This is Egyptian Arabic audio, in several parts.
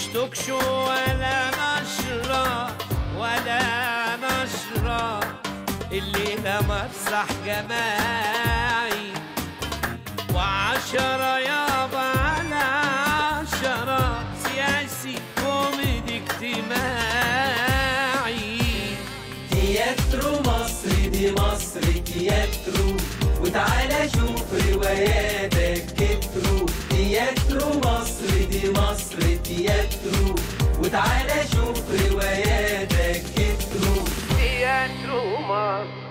مش توكشو ولا نشرة ولا نشرة الليلة مسرح جماعي وعشرة يابا على عشرة سياسي كوميدي اجتماعي تياترو مصر دي مصر تياترو وتعالى شوف رواياتك كترو تياترو مصر دي مصر تياترو وتعالى شوف رواياتك كترو تياترو مصر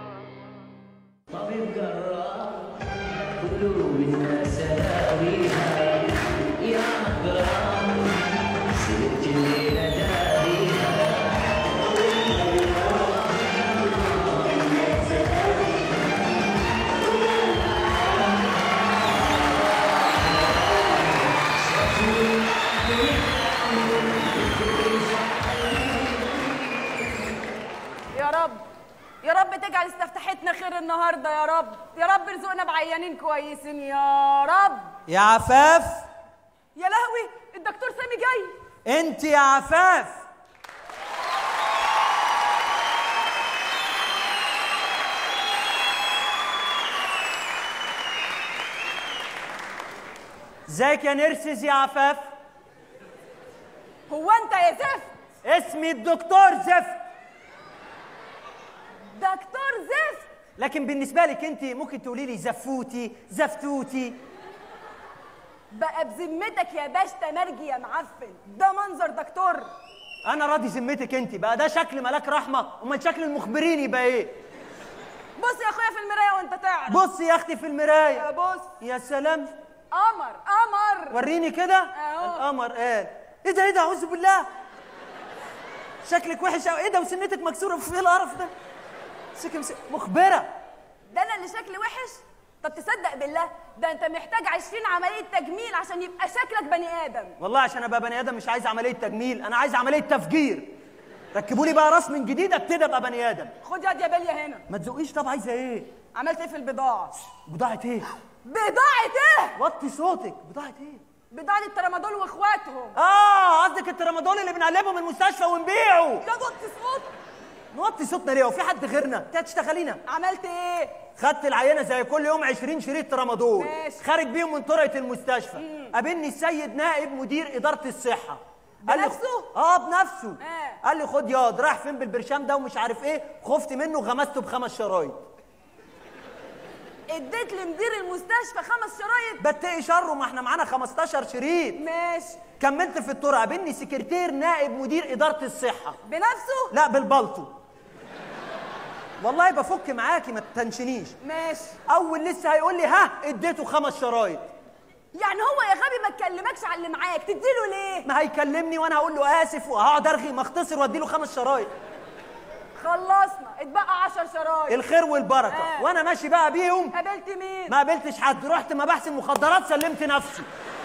طبيب جراح قلوب الناس داويها يا أكرم سيرت الليلة داريها يا رب يا رب تجعل استفتحتنا خير النهارده يا رب يا رب ارزقنا بعيانين كويسين يا رب يا عفاف يا لهوي الدكتور سامي جاي انت يا عفاف ازيك يا نرسس يا عفاف هو انت يا زفت اسمي الدكتور زفت دكتور زفت لكن بالنسبه لك انت ممكن تقولي لي زفوتي زفتوتي بقى بذمتك يا باش تمرجي يا معفن ده منظر دكتور انا راضي ذمتك انت بقى ده شكل ملاك رحمه امال شكل المخبرين يبقى ايه بص يا اخويا في المرايه وانت تعرف بص يا اختي في المرايه يا بص يا سلام قمر قمر وريني كده أهو. القمر قال ايه ده ايه ده اعوذ بالله شكلك وحش قوي ايه ده وسنتك مكسوره في ايه القرف ده سكم سك... مخبره ده انا اللي شكلي وحش طب تصدق بالله ده انت محتاج 20 عمليه تجميل عشان يبقى شكلك بني ادم والله عشان ابقى بني ادم مش عايز عمليه تجميل انا عايز عمليه تفجير ركبوا لي بقى راس من جديد ابتدي ابقى بني ادم خد يد يا بليا هنا ما تزقيش طب عايزه ايه عملت ايه في البضاعه بضاعه ايه بضاعه ايه وطي صوتك بضاعه ايه بضاعه الترامادول واخواتهم اه قصدك الترامادول اللي بنقلبه من المستشفى ونبيعه يا وطي صوت نوطي صوتنا ليه وفي حد غيرنا انت هتشتغلينا عملت ايه خدت العينه زي كل يوم 20 شريط ترامادول ماشي. خارج بيهم من طرقه المستشفى قابلني السيد نائب مدير اداره الصحه قال لي- بنفسه؟ اه بنفسه آه. قال لي خد ياض رايح فين بالبرشام ده ومش عارف ايه خفت منه غمسته بخمس شرايط اديت لمدير المستشفى خمس شرايط بتقي شره ما احنا معانا 15 شريط ماشي كملت في الطرق قابلني سكرتير نائب مدير اداره الصحه بنفسه لا بالبلطو والله بفك معاكي ما تنشنيش ماشي اول لسه هيقول لي ها اديته خمس شرايط يعني هو يا غبي ما تكلمكش على اللي معاك تديله ليه ما هيكلمني وانا هقول له اسف وهقعد ارغي ما اختصر وادي له خمس شرايط خلصنا اتبقى 10 شرايط الخير والبركه آه. وانا ماشي بقى بيهم قابلت مين ما قابلتش حد رحت مباحث المخدرات سلمت نفسي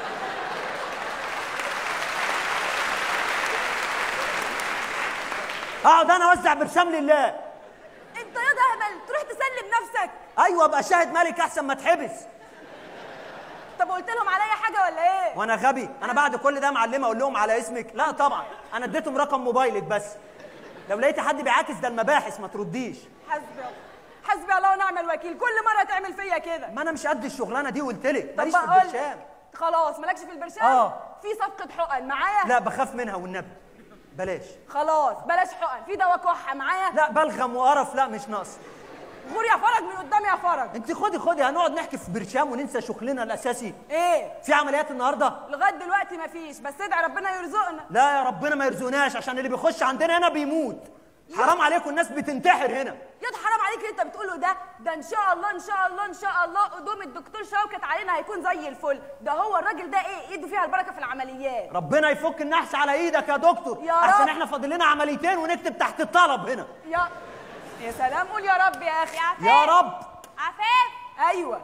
اقعد انا اوزع برشام لله انت يا ده هبل تروح تسلم نفسك ايوه ابقى شاهد ملك احسن ما اتحبس طب قلت لهم عليا حاجه ولا ايه وانا غبي انا بعد كل ده معلمه اقول لهم على اسمك لا طبعا انا اديتهم رقم موبايلك بس لو لقيت حد بيعاكس ده المباحث ما ترديش حسبي الله حسبي الله ونعم الوكيل كل مره تعمل فيا كده ما انا مش قد الشغلانه دي قلت لك طب ماليش في بقول البرشام خلاص مالكش في البرشام آه. في صفقه حقن معايا لا بخاف منها والنبي بلاش خلاص بلاش حقن في دواء كحه معايا لا بلغم وقرف لا مش ناقص غور يا فرج من قدامي يا فرج انت خدي خدي هنقعد نحكي في برشام وننسى شغلنا الاساسي ايه في عمليات النهارده لغايه دلوقتي مفيش بس ادعي ربنا يرزقنا لا يا ربنا ما يرزقناش عشان اللي بيخش عندنا هنا بيموت حرام عليكم الناس بتنتحر هنا ياض حرام عليك اللي انت بتقوله ده ده ان شاء الله ان شاء الله ان شاء الله قدوم الدكتور شوكت علينا هيكون زي الفل ده هو الراجل ده ايه ايده فيها البركه في العمليات ربنا يفك النحس على ايدك يا دكتور يا عشان رب. احنا فاضل لنا عمليتين ونكتب تحت الطلب هنا يا يا سلام قول يا رب يا اخي عفاف يا رب عفاف ايوه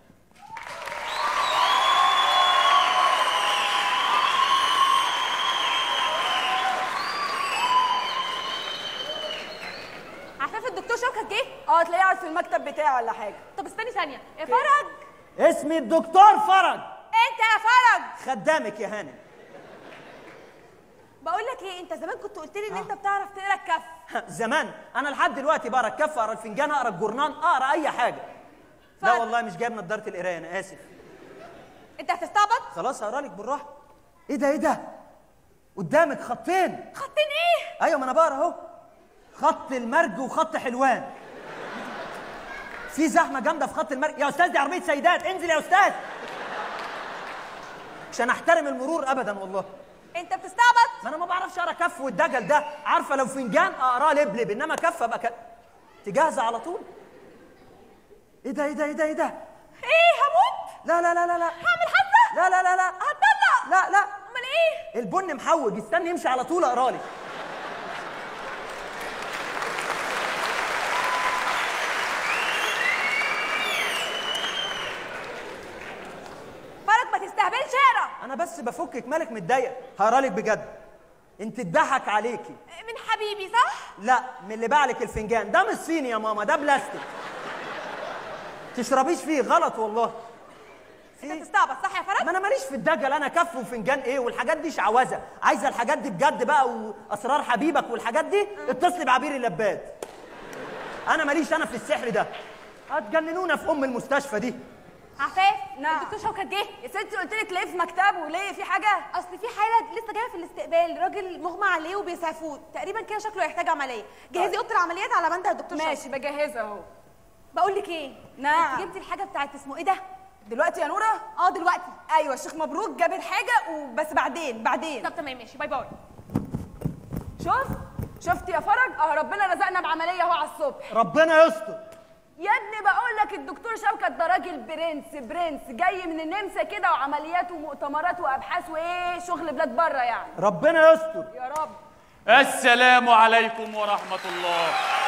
عفاف الدكتور شوكت جه اه تلاقيه قاعد في المكتب بتاعه ولا حاجه طب استني ثانيه يا فرج اسمي الدكتور فرج انت يا فرج خدامك يا هانم بقول لك ايه انت زمان كنت قلت لي ان انت بتعرف تقرا الكف زمان انا لحد دلوقتي بقرا الكف اقرا الفنجان اقرا الجورنان اقرا اي حاجه لا ف- والله مش جايب نضاره القرايه انا اسف انت هتستعبط خلاص هقرا لك بالراحه ايه ده ايه ده قدامك خطين خطين ايه ايوه ما انا بقرا اهو خط المرج وخط حلوان في زحمه جامده في خط المرج يا استاذ دي عربيه سيدات انزل يا استاذ عشان احترم المرور ابدا والله انت بتستعبط ما انا ما بعرفش اقرا كف والدجل ده عارفه لو فنجان اقراه لبلب انما كف ابقى ك... تجهز على طول ايه ده ايه ده ايه ده ايه ده ايه هموت لا لا لا لا لا هعمل حادثه لا لا لا لا هتطلق لا لا امال ايه البن محوج استنى يمشي على طول اقرا لك فرج ما تستهبلش اقرا انا بس بفكك مالك متضايق هقرا لك بجد انت اتضحك عليكي من حبيبي صح لا من اللي باع لك الفنجان ده مش صيني يا ماما ده بلاستيك تشربيش فيه غلط والله انت في بتستعبط صح يا فرج ما انا ماليش في الدجل انا كف وفنجان ايه والحاجات دي شعوذه عايزه الحاجات دي بجد بقى واسرار حبيبك والحاجات دي اتصلي بعبير اللباد انا ماليش انا في السحر ده هتجننونا في ام المستشفى دي عفاف نعم. الدكتور شوكت جه يا ستي قلت لك ليه في مكتبه ليه في حاجه اصل في حاله لسه جايه في الاستقبال راجل مغمى عليه وبيسعفوه تقريبا كده شكله يحتاج عمليه جهزي اوضه العمليات على ما انت الدكتور ماشي بجهزها اهو بقول لك ايه نعم. انت جبتي الحاجه بتاعت اسمه ايه ده دلوقتي يا نوره اه دلوقتي ايوه الشيخ مبروك جاب الحاجه وبس بعدين بعدين طب تمام ماشي باي باي شوف شفت يا فرج اه ربنا رزقنا بعمليه اهو على الصبح ربنا يستر يا ابني بقول لك الدكتور شوكت ده راجل برنس برنس جاي من النمسا كده وعمليات ومؤتمرات وابحاث وايه شغل بلاد بره يعني ربنا يستر يا رب السلام عليكم ورحمة الله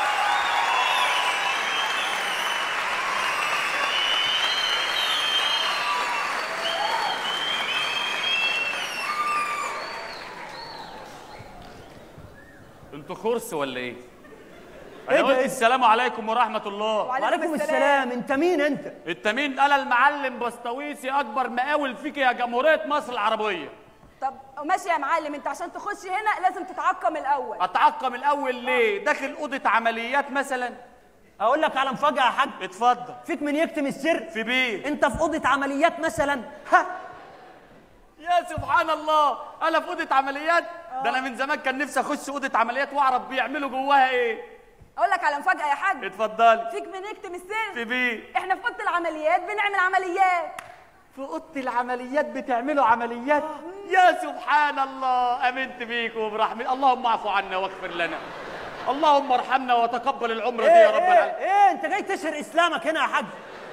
انتوا خرس ولا ايه؟ إيه انا ده؟ قلت السلام عليكم ورحمة الله وعليكم السلام انت مين انت انت مين؟ انا المعلم بسطويسي اكبر مقاول فيك يا جمهورية مصر العربية طب ماشي يا معلم انت عشان تخش هنا لازم تتعقم الاول اتعقم الاول ليه؟ داخل اوضة عمليات مثلا؟ اقول لك على مفاجاه يا حاج اتفضل فيك من يكتم السر في بيت انت في اوضه عمليات مثلا ها يا سبحان الله انا في اوضه عمليات ده انا من زمان كان نفسي اخش اوضه عمليات واعرف بيعملوا جواها ايه اقول لك على مفاجاه يا حاج اتفضلي فيك من يكتم السر في بيت احنا في اوضه العمليات بنعمل عمليات في اوضه العمليات بتعملوا عمليات يا سبحان الله امنت بيك وبرحمة اللهم اعفو عنا واغفر لنا اللهم ارحمنا وتقبل العمر دي ايه يا رب ايه, العالمين ايه انت جاي تشهر اسلامك هنا يا حاج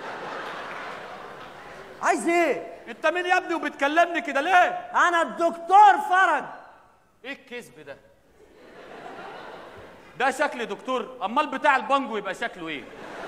عايز ايه انت مين يا ابني وبتكلمني كده ليه انا الدكتور فرج ايه الكذب ده ده شكل دكتور امال بتاع البانجو يبقى شكله ايه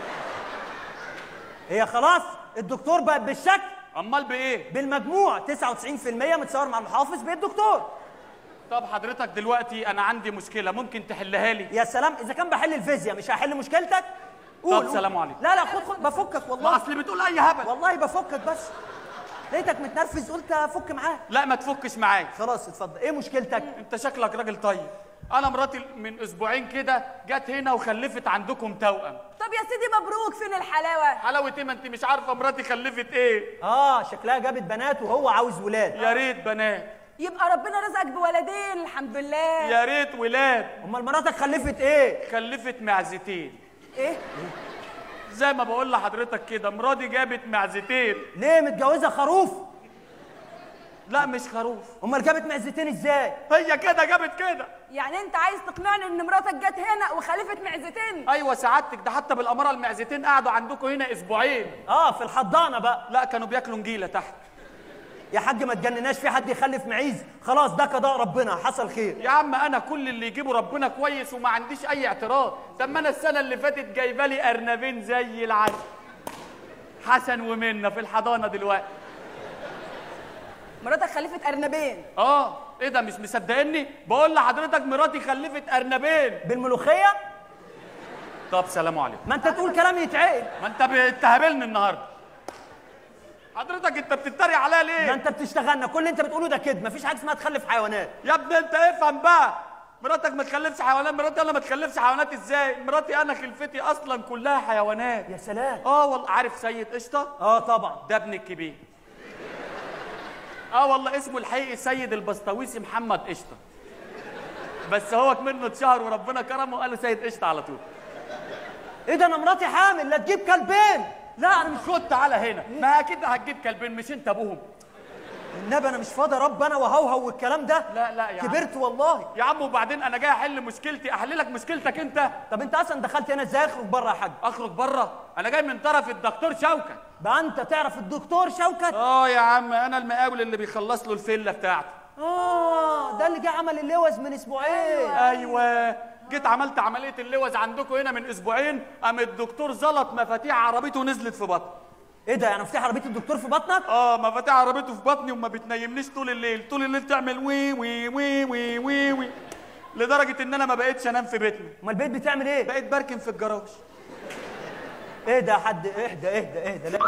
هي خلاص الدكتور بقى بالشكل امال بايه بالمجموع 99% متصور مع المحافظ بقيت دكتور طب حضرتك دلوقتي انا عندي مشكله ممكن تحلها لي يا سلام اذا كان بحل الفيزياء مش هحل مشكلتك قول طب سلام قول. عليكم. لا لا خد خد بفكك ما والله اصل بتقول اي هبل والله بفكك بس لقيتك متنرفز قلت افك معاك لا ما تفكش معايا خلاص اتفضل ايه مشكلتك انت شكلك راجل طيب انا مراتي من اسبوعين كده جت هنا وخلفت عندكم توأم طب يا سيدي مبروك فين الحلاوه حلاوه ايه ما انت مش عارفه مراتي خلفت ايه اه شكلها جابت بنات وهو عاوز ولاد يا ريت بنات يبقى ربنا رزقك بولدين الحمد لله يا ريت ولاد امال مراتك خلفت ايه خلفت معزتين ايه زي ما بقول لحضرتك كده مراتي جابت معزتين ليه متجوزه خروف لا مش خروف امال جابت معزتين ازاي هي كده جابت كده يعني انت عايز تقنعني ان مراتك جت هنا وخلفت معزتين ايوه سعادتك ده حتى بالاماره المعزتين قعدوا عندكم هنا اسبوعين اه في الحضانه بقى لا كانوا بياكلوا نجيله تحت يا حاج ما تجنناش في حد يخلف معيز خلاص ده قضاء ربنا حصل خير يا عم انا كل اللي يجيبه ربنا كويس وما عنديش اي اعتراض طب ما انا السنه اللي فاتت جايبه لي ارنبين زي العسل حسن ومنه في الحضانه دلوقتي مراتك خلفت ارنبين اه ايه ده مش مصدقني بقول لحضرتك مراتي خلفت ارنبين بالملوخيه طب سلام عليكم ما انت تقول كلام يتعقل ما انت بتهابلني النهارده حضرتك انت بتتريق عليا ده ليه انت بتشتغلنا كل اللي انت بتقوله ده كده مفيش حاجه اسمها تخلف حيوانات يا ابني انت افهم بقى مراتك ما تخلفش حيوانات مراتي انا ما تخلفش حيوانات ازاي مراتي انا خلفتي اصلا كلها حيوانات يا سلام اه والله عارف سيد قشطه اه طبعا ده ابن الكبير اه والله اسمه الحقيقي سيد البسطويسي محمد قشطه بس هو منه اتشهر وربنا كرمه وقال له سيد قشطه على طول ايه ده انا مراتي حامل لا تجيب كلبين لا انا مش خد تعالى هنا ما اكيد هتجيب كلبين مش انت ابوهم النبي انا مش فاضي رب انا وهوهو والكلام ده لا لا يا عم. كبرت والله يا عم وبعدين انا جاي احل مشكلتي احل لك مشكلتك انت طب انت اصلا دخلت هنا ازاي اخرج بره يا حاج اخرج بره انا جاي من طرف الدكتور شوكت بقى انت تعرف الدكتور شوكت اه يا عم انا المقاول اللي بيخلص له الفيلا بتاعته اه ده اللي جه عمل اللوز من اسبوعين ايوه جيت عملت عمليه اللوز عندكم هنا من اسبوعين قام الدكتور زلط مفاتيح عربيته ونزلت في بطني ايه ده يعني مفتاح عربيه الدكتور في بطنك اه مفاتيح عربيته في بطني وما بتنيمنيش طول الليل طول الليل تعمل وي وي وي وي وي وي لدرجه ان انا ما بقتش انام في بيتنا امال البيت بتعمل ايه بقيت بركن في الجراج ايه ده يا حد اهدى اهدى اهدى لا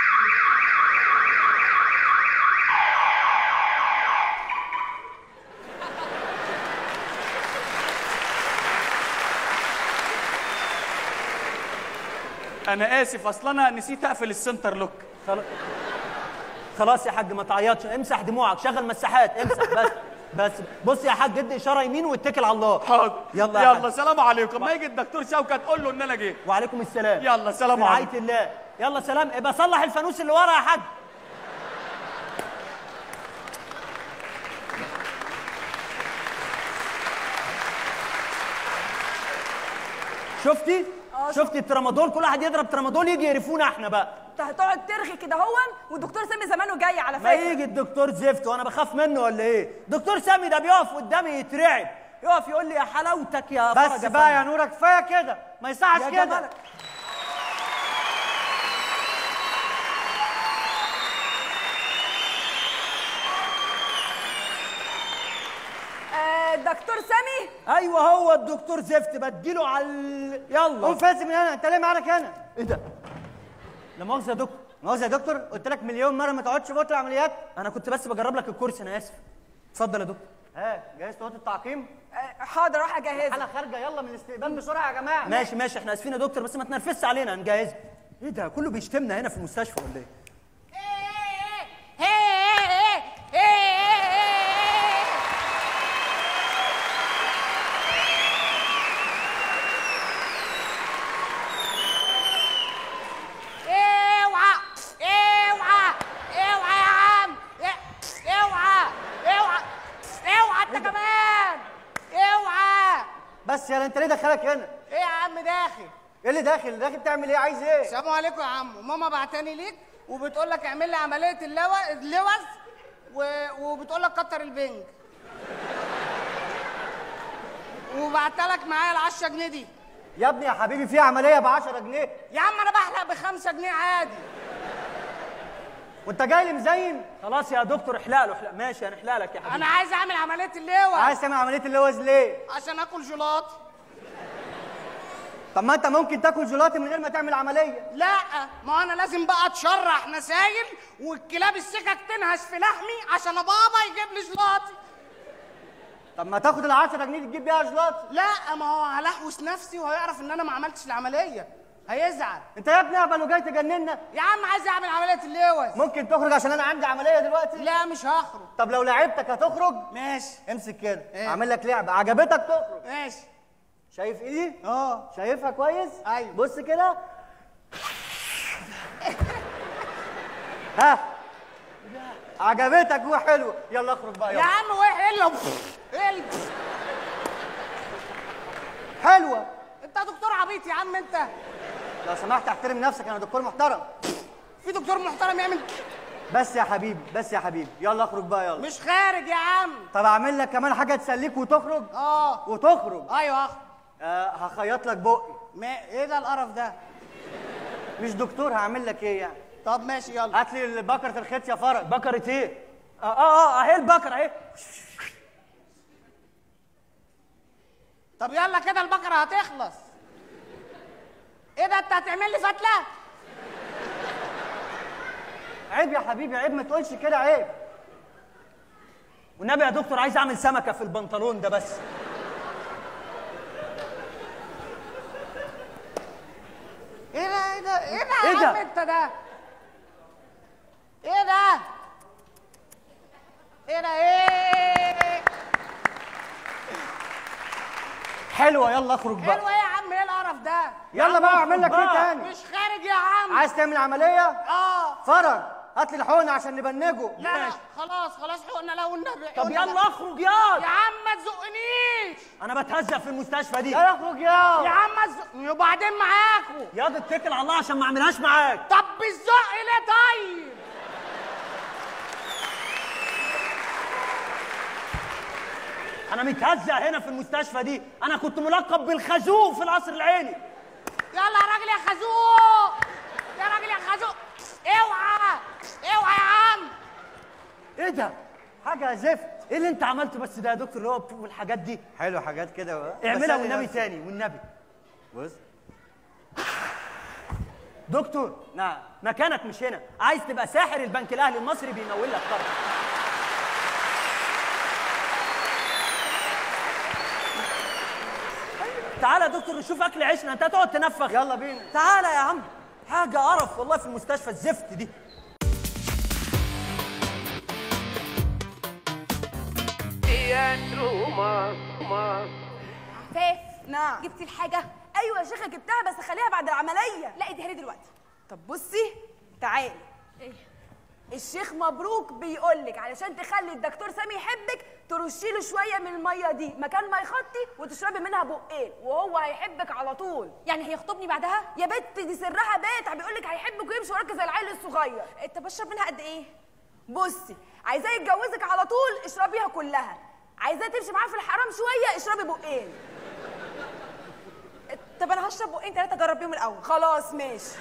انا اسف اصل انا نسيت اقفل السنتر لوك خلاص خلاص يا حاج ما تعيطش امسح دموعك شغل مساحات امسح بس بس بص يا حاج ادي اشاره يمين واتكل على الله حاضر يلا يا يلا حاج. سلام عليكم ما يجي الدكتور شوكت قول له ان انا جيت وعليكم السلام يلا سلام في رعايه عليكم الله يلا سلام ابقى صلح الفانوس اللي ورا يا حاج شفتي آه، شفتي الترامادول كل واحد يضرب ترامادول يجي يقرفونا احنا بقى انت هتقعد ترغي كده هون والدكتور سامي زمانه جاي على ما فكره يجي الدكتور زفت وانا بخاف منه ولا ايه دكتور سامي ده بيقف قدامي يترعب يقف يقول لي يا حلاوتك يا بس فرج بقى يا فندم. نورة كفايه كده ما يصحش يا كده جمالك. آه دكتور سامي ايوه هو الدكتور زفت بديله على ال- يلا قوم فاسي من هنا انت ليه معاك هنا ايه ده لا مؤاخذه يا دكتور مؤاخذة يا دكتور قلت لك مليون مره ما تقعدش في اوضه العمليات انا كنت بس بجرب لك الكرسي انا اسف اتفضل يا دكتور ها جهزت اوضه التعقيم آه حاضر راح اجهزها انا خارجه يلا من الاستقبال بسرعه يا جماعه ماشي ماشي احنا اسفين يا دكتور بس ما تنرفزش علينا هنجهز ايه ده كله بيشتمنا هنا في المستشفى ولا ايه اوعى اوعى اوعى يا عم اوعى اوعى اوعى انت كمان اوعى بس يلا انت ليه دخلك هنا ايه يا عم داخل ايه اللي داخل داخل تعمل ايه عايز ايه السلام عليكم يا عم ماما بعتني ليك وبتقول لك اعمل لي عمليه اللو- اللوز و... وبتقول لك كتر البنج وبعت لك معايا ال 10 جنيه دي يا ابني يا حبيبي في عمليه ب 10 جنيه يا عم انا بحلق ب 5 جنيه عادي وانت جاي لي مزين خلاص يا دكتور احلق له احلق ماشي هنحلق لك يا حبيبي انا عايز اعمل عمليه اللوز عايز تعمل عمليه اللوز ليه عشان اكل جيلاتي طب ما انت ممكن تاكل جيلاتي من غير ما تعمل عمليه لا ما انا لازم بقى اتشرح نسايل والكلاب السكك تنهش في لحمي عشان بابا يجيب لي جيلاتي طب ما تاخد ال 10 جنيه تجيب بيها جيلاتي لا ما هو هلحوس نفسي وهيعرف ان انا ما عملتش العمليه هيزعل انت يا ابني اهبل وجاي تجننا يا عم عايز اعمل عمليه اللوز ممكن تخرج عشان انا عندي عمليه دلوقتي لا مش هخرج طب لو لعبتك هتخرج ماشي امسك كده ايه؟ اعمل لك لعبه عجبتك تخرج ماشي شايف ايدي اه شايفها كويس ايوه. بص كده ها عجبتك وحلوه يلا اخرج بقى يا يلا عم وايه الا ايه ال- حلوه انت دكتور عبيط يا عم انت لو سمحت احترم نفسك انا دكتور محترم في دكتور محترم يعمل بس يا حبيبي بس يا حبيبي يلا اخرج بقى يلا مش خارج يا عم طب اعمل لك كمان حاجه تسليك وتخرج اه وتخرج ايوه اخ آه هخيط لك بقي ما ايه ده القرف ده مش دكتور هعمل لك ايه يعني طب ماشي يلا هات لي بكره الخيط يا فرج بكرة ايه اه اه اه اهي البكرة اهي طب يلا كده البقرة هتخلص ايه ده انت هتعمل لي فتلة عيب يا حبيبي عيب ما تقولش كده عيب والنبي يا دكتور عايز اعمل سمكه في البنطلون ده بس ايه ده ايه ده ايه ده إيه يا ده؟ عم انت ده ايه ده ايه ده ايه حلوه يلا اخرج بقى حلوه ايه يا عم ايه القرف ده يلا بقى اعمل لك ايه بقى. تاني مش خارج يا عم عايز تعمل عمليه اه فرج هات لي الحقنه عشان نبنجه لا لا خلاص خلاص حقنا لا والنبي طب حقنا يلا لا. اخرج يا ياض عم ما تزقنيش انا بتهزق في المستشفى دي يلا اخرج يا يا عم ما تزق- وبعدين معاكوا ياض اتكل على الله عشان ما اعملهاش معاك طب بالزق ليه طيب انا متهزق هنا في المستشفى دي انا كنت ملقب بالخازوق في القصر العيني يلا يا راجل يا خازوق يا راجل يا خازوق اوعى اوعى يا عم ايه ده حاجه زفت ايه اللي انت عملته بس ده يا دكتور اللي هو والحاجات دي حلو حاجات كده بقى. اعملها بس أنا والنبي نفسي. تاني والنبي بص دكتور نعم مكانك مش هنا عايز تبقى ساحر البنك الاهلي المصري بيمول لك طبعا تعالى يا دكتور نشوف اكل عيشنا انت هتقعد تنفخ يلا بينا تعالى يا عم حاجه قرف والله في المستشفى الزفت دي عفاف نعم جبتي الحاجه ايوه يا شيخه جبتها بس خليها بعد العمليه لا اديها لي دلوقتي طب بصي تعالي ايه الشيخ مبروك بيقول لك علشان تخلي الدكتور سامي يحبك ترشي له شويه من الميه دي مكان ما يخطي وتشربي منها بقين وهو هيحبك على طول يعني هيخطبني بعدها يا بت دي سرها بيت بيقول لك هيحبك ويمشي وراك زي العيل الصغير انت بشرب منها قد ايه بصي عايزاه يتجوزك على طول اشربيها كلها عايزاه تمشي معاه في الحرام شويه اشربي بقين طب انا هشرب بقين ثلاثه اجرب بيهم الاول خلاص ماشي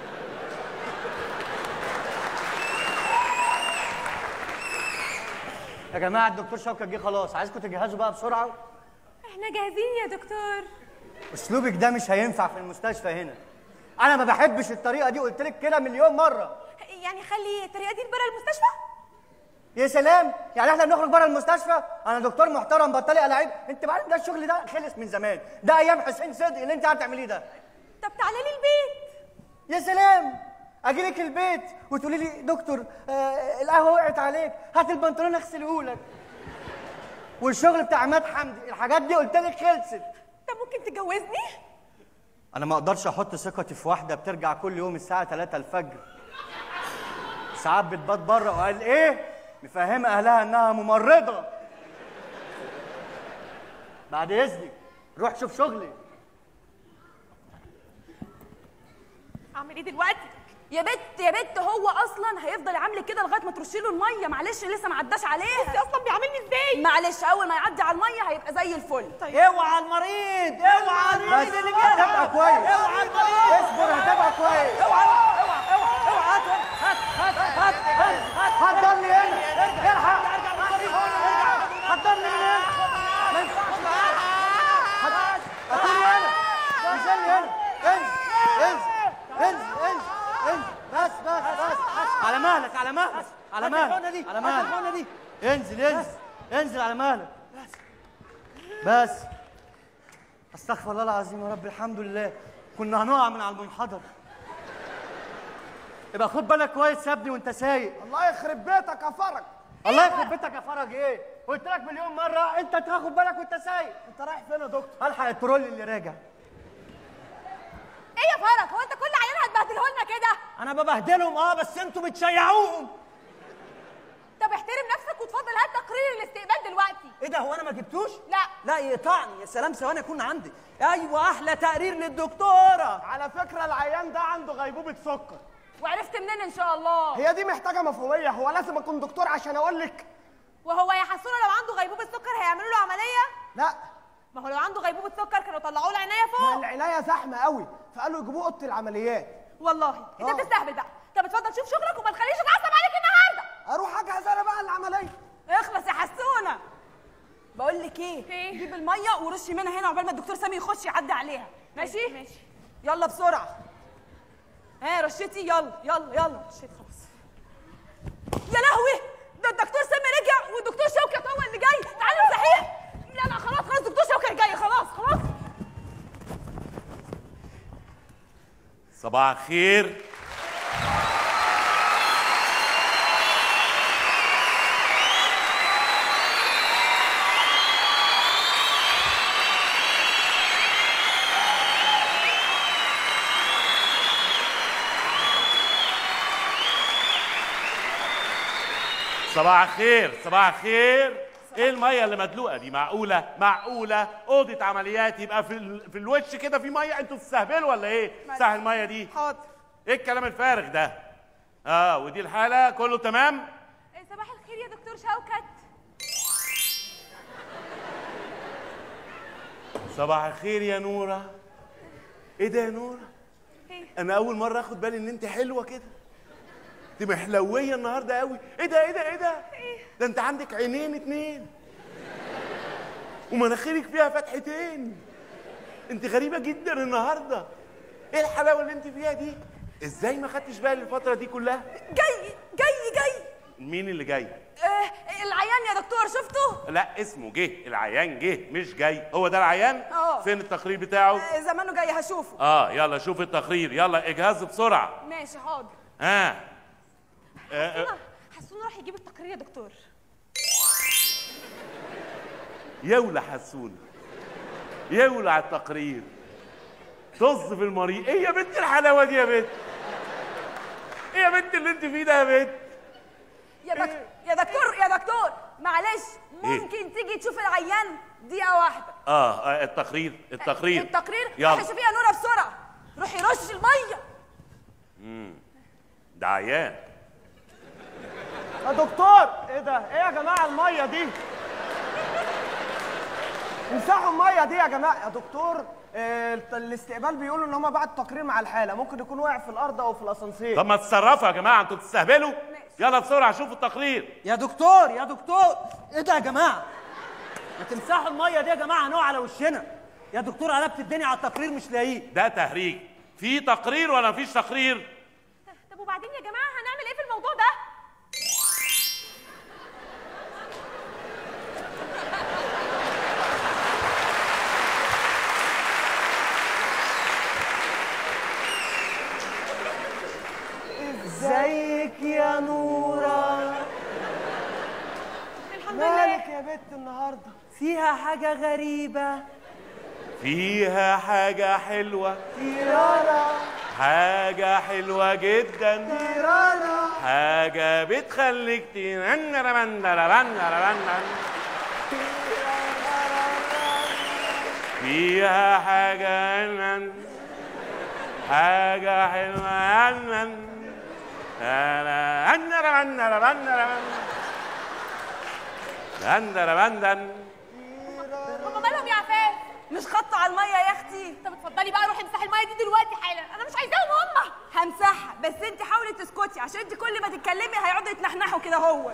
يا جماعه الدكتور شوكت جه خلاص عايزكم تجهزوا بقى بسرعه احنا جاهزين يا دكتور اسلوبك ده مش هينفع في المستشفى هنا انا ما بحبش الطريقه دي قلت لك كده مليون مره يعني خلي الطريقه دي بره المستشفى يا سلام يعني احنا بنخرج بره المستشفى انا دكتور محترم بطلي الاعيب انت بعد ده الشغل ده خلص من زمان ده ايام حسين صدق اللي انت قاعد تعمليه ده طب تعالى لي البيت يا سلام اجي لك البيت وتقولي لي دكتور آه القهوه وقعت عليك هات البنطلون اغسله لك والشغل بتاع عماد حمدي الحاجات دي قلت لك خلصت طب ممكن تتجوزني انا ما اقدرش احط ثقتي في واحده بترجع كل يوم الساعه 3 الفجر ساعات بتبات بره وقال ايه مفهمه اهلها انها ممرضه بعد اذنك روح شوف شغلي اعمل ايه دلوقتي يا بت يا بت هو اصلا هيفضل يعاملك كده لغايه ما ترشي له الميه معلش لسه ما عداش عليها انت اصلا بيعاملني ازاي معلش اول ما يعدي على الميه هيبقى زي الفل طيب اوعى المريض اوعى بس المريض اللي هتبقى جاي كويس اوعى المريض اصبر هتبقى كويس اوعى اوعى اوعى اوعى هات هات هات هات هات حضرني هنا الحق حضرني من هنا ما ينفعش حضرني هنا انزلني هنا انزل انزل انزل انزل انزل بس بس بس على مهلك على مهلك على هات مهلك الحقنة دي، على هات مهلك الحقنة دي. انزل انزل انزل على مهلك بس استغفر الله العظيم يا رب الحمد لله كنا هنقع من على المنحدر يبقى خد بالك كويس يا ابني وانت سايق الله يخرب بيتك يا فرج الله يخرب بيتك يا فرج ايه قلت لك مليون مره انت تاخد بالك وانت سايق انت رايح فين يا دكتور الحق الترول اللي راجع ايه يا فرج هو انت كل عيال هتبهدله لنا كده انا ببهدلهم اه بس انتوا بتشيعوهم طب احترم نفسك وتفضل هات تقرير الاستقبال دلوقتي ايه ده هو انا ما جبتوش لا. لا يقطعني يا سلام ثواني يكون عندي ايوه احلى تقرير للدكتوره على فكره العيان ده عنده غيبوبه سكر وعرفت منين ان شاء الله هي دي محتاجه مفهوميه هو لازم اكون دكتور عشان اقول لك وهو يا حسونه لو عنده غيبوبه سكر هيعملوا له عمليه لا ما هو لو عنده غيبوبه سكر كانوا طلعوا له عنايه ما فوق العنايه زحمه قوي فقالوا يجيبوه اوضه العمليات والله انت آه. بتستهبل بقى طب اتفضل شوف شغلك وما تخليش اتعصب عليك النهارده اروح اجهز انا بقى العمليه اخلص يا حسونه بقول لك ايه جيب الميه ورشي منها هنا عقبال ما الدكتور سامي يخش يعدي عليها ماشي ماشي يلا بسرعه ها رشيتي يلا يلا يلا رشيت خلاص الدكتور شوكت هو اللي جاي تعالوا صحيح لا لا خلاص خلاص الدكتور شوكت جاي خلاص خلاص صباح الخير صباح الخير صباح الخير ايه الميه اللي مدلوقه دي معقوله معقوله اوضه عمليات يبقى في ال... في الوش كده في ميه انتوا بتستهبلوا ولا ايه سهل الميه دي حاضر ايه الكلام الفارغ ده اه ودي الحاله كله تمام صباح الخير يا دكتور شوكت صباح الخير يا نوره ايه ده يا نوره إيه؟ انا اول مره اخد بالي ان انت حلوه كده انت محلويه النهارده قوي ايه ده ايه ده ايه ده ده انت عندك عينين اتنين ومناخيرك فيها فتحتين انت غريبه جدا النهارده ايه الحلاوه اللي انت فيها دي ازاي ما خدتش بالي الفتره دي كلها جاي جاي جاي مين اللي جاي آه العيان يا دكتور شفته لا اسمه جه العيان جه مش جاي هو ده العيان اه. فين التقرير بتاعه آه زمانه جاي هشوفه اه يلا شوف التقرير يلا اجهز بسرعه ماشي حاضر ها آه. آه. حسون راح يجيب التقرير يا دكتور يولع حسون يولع التقرير طز في المريء ايه يا بنت الحلاوه دي يا بنت ايه يا بنت اللي انت فيه ده يا بنت يا دك... يا دكتور يا دكتور معلش ممكن تيجي تشوف العيان دقيقة واحدة اه, آه التقرير التقرير التقرير يلا روحي شوفيها نورة بسرعة روحي رش المية ده عيان يا دكتور ايه ده ايه يا جماعه الميه دي امسحوا الميه دي يا جماعه يا دكتور آه، الت- الاستقبال بيقولوا ان هم بعد تقرير مع الحاله ممكن يكون واقع في الارض او في الاسانسير طب ما تتصرفوا يا جماعه انتوا بتستهبلوا يلا بسرعه شوفوا التقرير يا دكتور يا دكتور ايه ده يا جماعه ما تمسحوا الميه دي يا جماعه هنقع على وشنا يا دكتور قلبت الدنيا على التقرير مش لاقيه ده تهريج في تقرير ولا مفيش تقرير طب وبعدين يا جماعة هنعمل ايه في الموضوع ده؟ ازيك يا نوره الحمد مالك يا بت النهارده فيها حاجه غريبه فيها حاجه حلوه تيرانا حاجه حلوه جدا تيرانا حاجه بتخليك تنن فيها حاجة نن حاجة حلوة نن هما مالهم يا عفاف؟ مش خطوا على المية يا اختي طب اتفضلي بقى روحي امسحي المية دي دلوقتي حالا انا مش عايزاهم هما همسحها بس انت حاولي تسكتي عشان انت كل ما تتكلمي هيقعدوا يتنحنحوا كده هو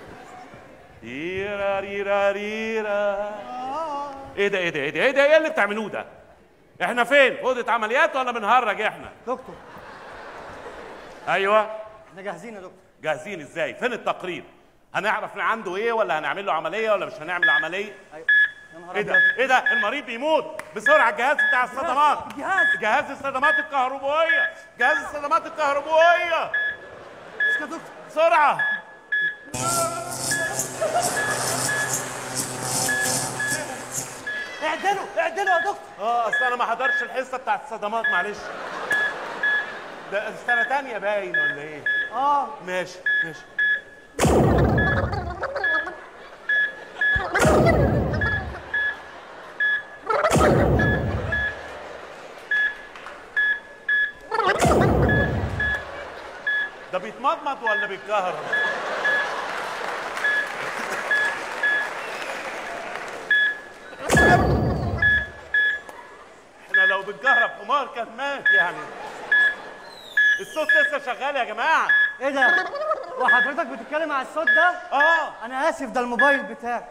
ريرا ريرا ريرا ايه ده ايه ده ايه ده ايه ده ايه اللي بتعملوه ده احنا فين اوضه عمليات ولا بنهرج احنا دكتور ايوه احنا جاهزين يا دكتور جاهزين ازاي فين التقرير هنعرف عنده ايه ولا هنعمل له عمليه ولا مش هنعمل عمليه ايوه يا نهار ايه ده أبيض. ايه ده المريض بيموت بسرعه الجهاز بتاع الصدمات الجهاز. جهاز الصدمات الكهربائيه جهاز الصدمات الكهربائيه يا دكتور بسرعه اعدلوا اعدلوا يا دكتور اه اصل انا ما حضرش الحصه بتاعت الصدمات معلش ده سنه تانية باين ولا ايه اه ماشي ماشي ده بيتمضمض ولا بيتكهرب احنا لو بنكهرب حمار كان مات يعني الصوت لسه شغال يا جماعه ايه ده وحضرتك بتتكلم على الصوت ده اه انا اسف ده الموبايل بتاعي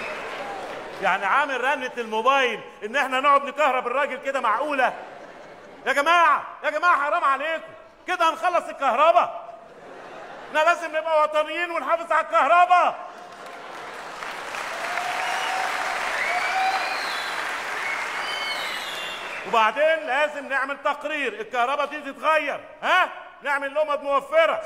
يعني عامل رنة الموبايل ان احنا نقعد نكهرب الراجل كده معقولة يا جماعه يا جماعه حرام عليكم كده هنخلص الكهرباء احنا لازم نبقى وطنيين ونحافظ على الكهرباء وبعدين لازم نعمل تقرير الكهرباء دي تتغير ها نعمل لمض موفره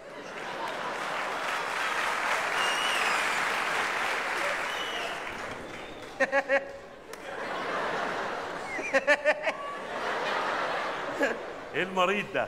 ايه المريض ده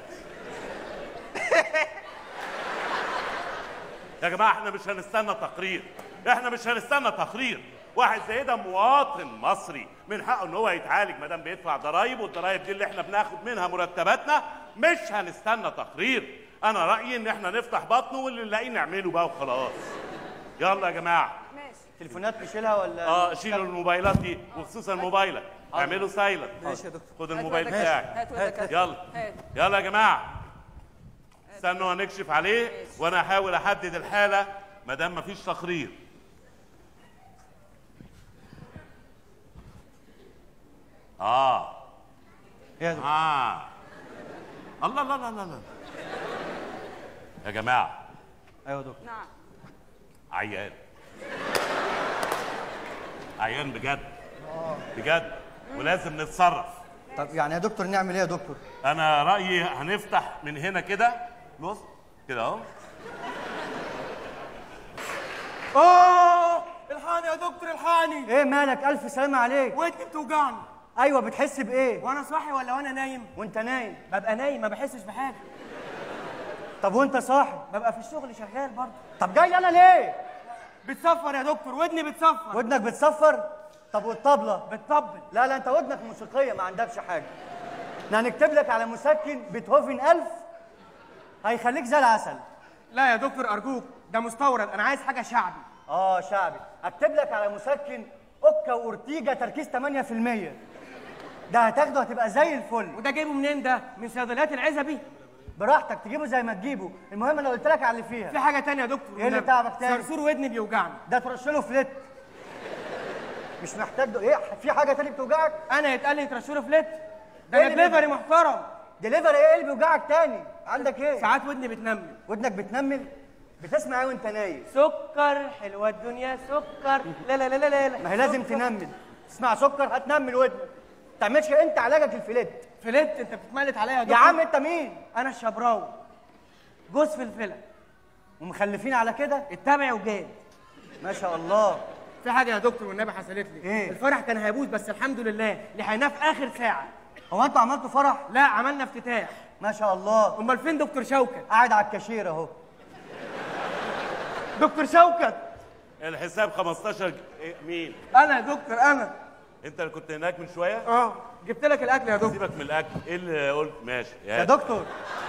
يا جماعه احنا مش هنستنى تقرير احنا مش هنستنى تقرير واحد زي ده مواطن مصري من حقه ان هو يتعالج ما دام بيدفع ضرايب والضرايب دي اللي احنا بناخد منها مرتباتنا مش هنستنى تقرير انا رايي ان احنا نفتح بطنه واللي نلاقيه نعمله بقى وخلاص يلا يا جماعه تليفونات نشيلها ولا اه شيلوا الموبايلات دي وخصوصا موبايلك اعملوا سايلنت ماشي يا دكتور خد الموبايل ودك. بتاعك هات ودك. يلا هات. يلا يا جماعه استنوا هنكشف عليه وانا هحاول احدد الحاله ما دام مفيش تقرير اه يا دكتور اه الله لا لا لا لا يا جماعه ايوه يا دكتور نعم عيان عيان بجد بجد ولازم نتصرف طب يعني يا دكتور نعمل ايه يا دكتور انا رايي هنفتح من هنا كده بص كده اهو اوه الحقني يا دكتور الحقني ايه مالك الف سلامه عليك ودني بتوجعني ايوه بتحس بايه وانا صاحي ولا وانا نايم وانت نايم ببقى نايم ما بحسش بحاجه طب وانت صاحي ببقى في الشغل شغال برضه طب جاي انا ليه بتصفر يا دكتور ودني بتصفر ودنك بتصفر طب والطبله بتطبل لا لا انت ودنك موسيقيه ما عندكش حاجه احنا هنكتب لك على مسكن بيتهوفن ألف هيخليك زي العسل لا يا دكتور ارجوك ده مستورد انا عايز حاجه شعبي اه شعبي اكتب لك على مسكن اوكا واورتيجا تركيز 8% ده هتاخده هتبقى زي الفل وده جايبه منين ده من صيدليات العزبي براحتك تجيبه زي ما تجيبه المهم انا قلت لك على اللي في فيها حاجه تانية يا دكتور إيه اللي والنبي. تعبك تاني؟ صرصور ودني بيوجعني ده ترش له فليت مش محتاج ده ايه في حاجه تاني بتوجعك انا يتقال لي ترشوله فليت ده إيه انا اللي دليفري محترم دليفري ايه اللي بيوجعك تاني عندك ايه ساعات ودني بتنمل ودنك بتنمل بتسمع ايه وانت نايم سكر حلوه الدنيا سكر لا لا لا لا لا ما هي لازم تنمل تسمع سكر هتنمل ودنك ما تعملش انت علاجك الفليت فليت انت بتتملت عليا يا يا دكتور عم انت مين انا الشبراوي جوز في الفيلا ومخلفين على كده اتبع وجاد ما شاء الله في حاجه يا دكتور والنبي حصلت لي إيه؟ الفرح كان هيبوظ بس الحمد لله لحقناه في اخر ساعه هو انتوا عملتوا فرح لا عملنا افتتاح ما شاء الله امال فين دكتور شوكت قاعد على الكاشير اهو دكتور شوكت الحساب 15 ج- إيه، مين انا يا دكتور انا انت اللي كنت هناك من شويه اه جبت لك الاكل يا دكتور سيبك من الاكل ايه اللي قلت ماشي يا هات دكتور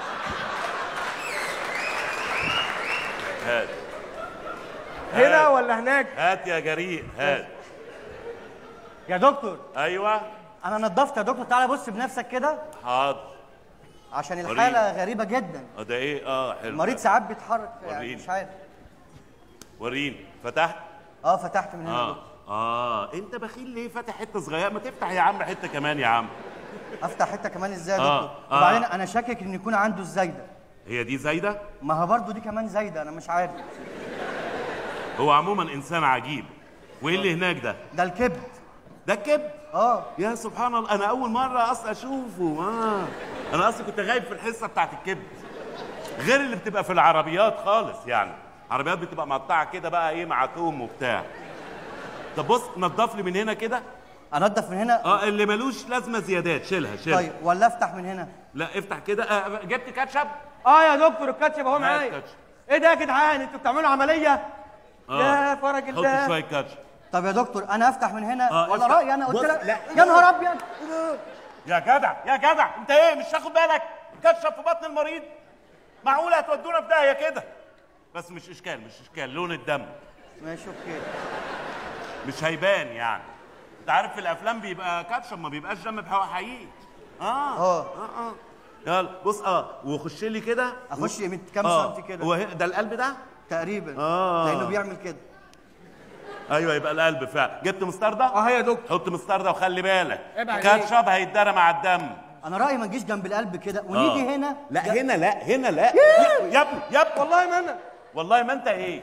هات هنا هات. ولا هناك هات يا جريء هات يا دكتور ايوه انا نضفت يا دكتور تعالى بص بنفسك كده حاضر عشان وريني. الحاله غريبه جدا اه ده ايه اه حلو المريض ساعات بيتحرك يعني وريني. مش عارف وريني فتحت اه فتحت من هنا يا اه دكتور. اه انت بخيل ليه فاتح حته صغيره ما تفتح يا عم حته كمان يا عم افتح حته كمان ازاي يا آه، دكتور آه. وبعدين انا شاكك ان يكون عنده الزايده هي دي زايده ما هو برضه دي كمان زايده انا مش عارف هو عموما انسان عجيب وايه اللي هناك ده ده الكبد ده الكبد اه يا سبحان الله انا اول مره اصلا اشوفه اه انا اصلا كنت غايب في الحصه بتاعت الكبد غير اللي بتبقى في العربيات خالص يعني عربيات بتبقى مقطعه كده بقى ايه مع توم وبتاع طب بص نضف لي من هنا كده انضف من هنا اه اللي ملوش لازمه زيادات شيلها شيلها طيب ولا افتح من هنا لا افتح كده آه جبت كاتشب اه يا دكتور الكاتشب اهو هات معايا كاتشب. ايه ده يا جدعان انتوا بتعملوا عمليه اه يا فرج حط الله شويه كاتشب طب يا دكتور انا افتح من هنا آه، ولا افتح. رايي انا قلت بص، لك لا. يا نهار ابيض يا جدع يا جدع انت ايه مش تاخد بالك كاتشب في بطن المريض معقوله هتودونا في داهيه كده بس مش اشكال مش اشكال لون الدم ماشي اوكي مش هيبان يعني انت عارف في الافلام بيبقى كاتشب ما بيبقاش دم بحق حقيقي اه اه. اه اه يلا بص اه وخش لي كده اخش من كام اه سنتي كده هو هي- ده القلب ده تقريبا آه. لانه بيعمل كده ايوه يبقى القلب فعلا جبت مستردة اه يا دكتور حط مستردة وخلي بالك عيب عليك. كاتشب هيتدرى مع الدم انا رايي ما نجيش جنب القلب كده ونيجي آه. هنا لا هنا لا هنا لا يا ابني يا ابني والله ما انا والله ما انت ايه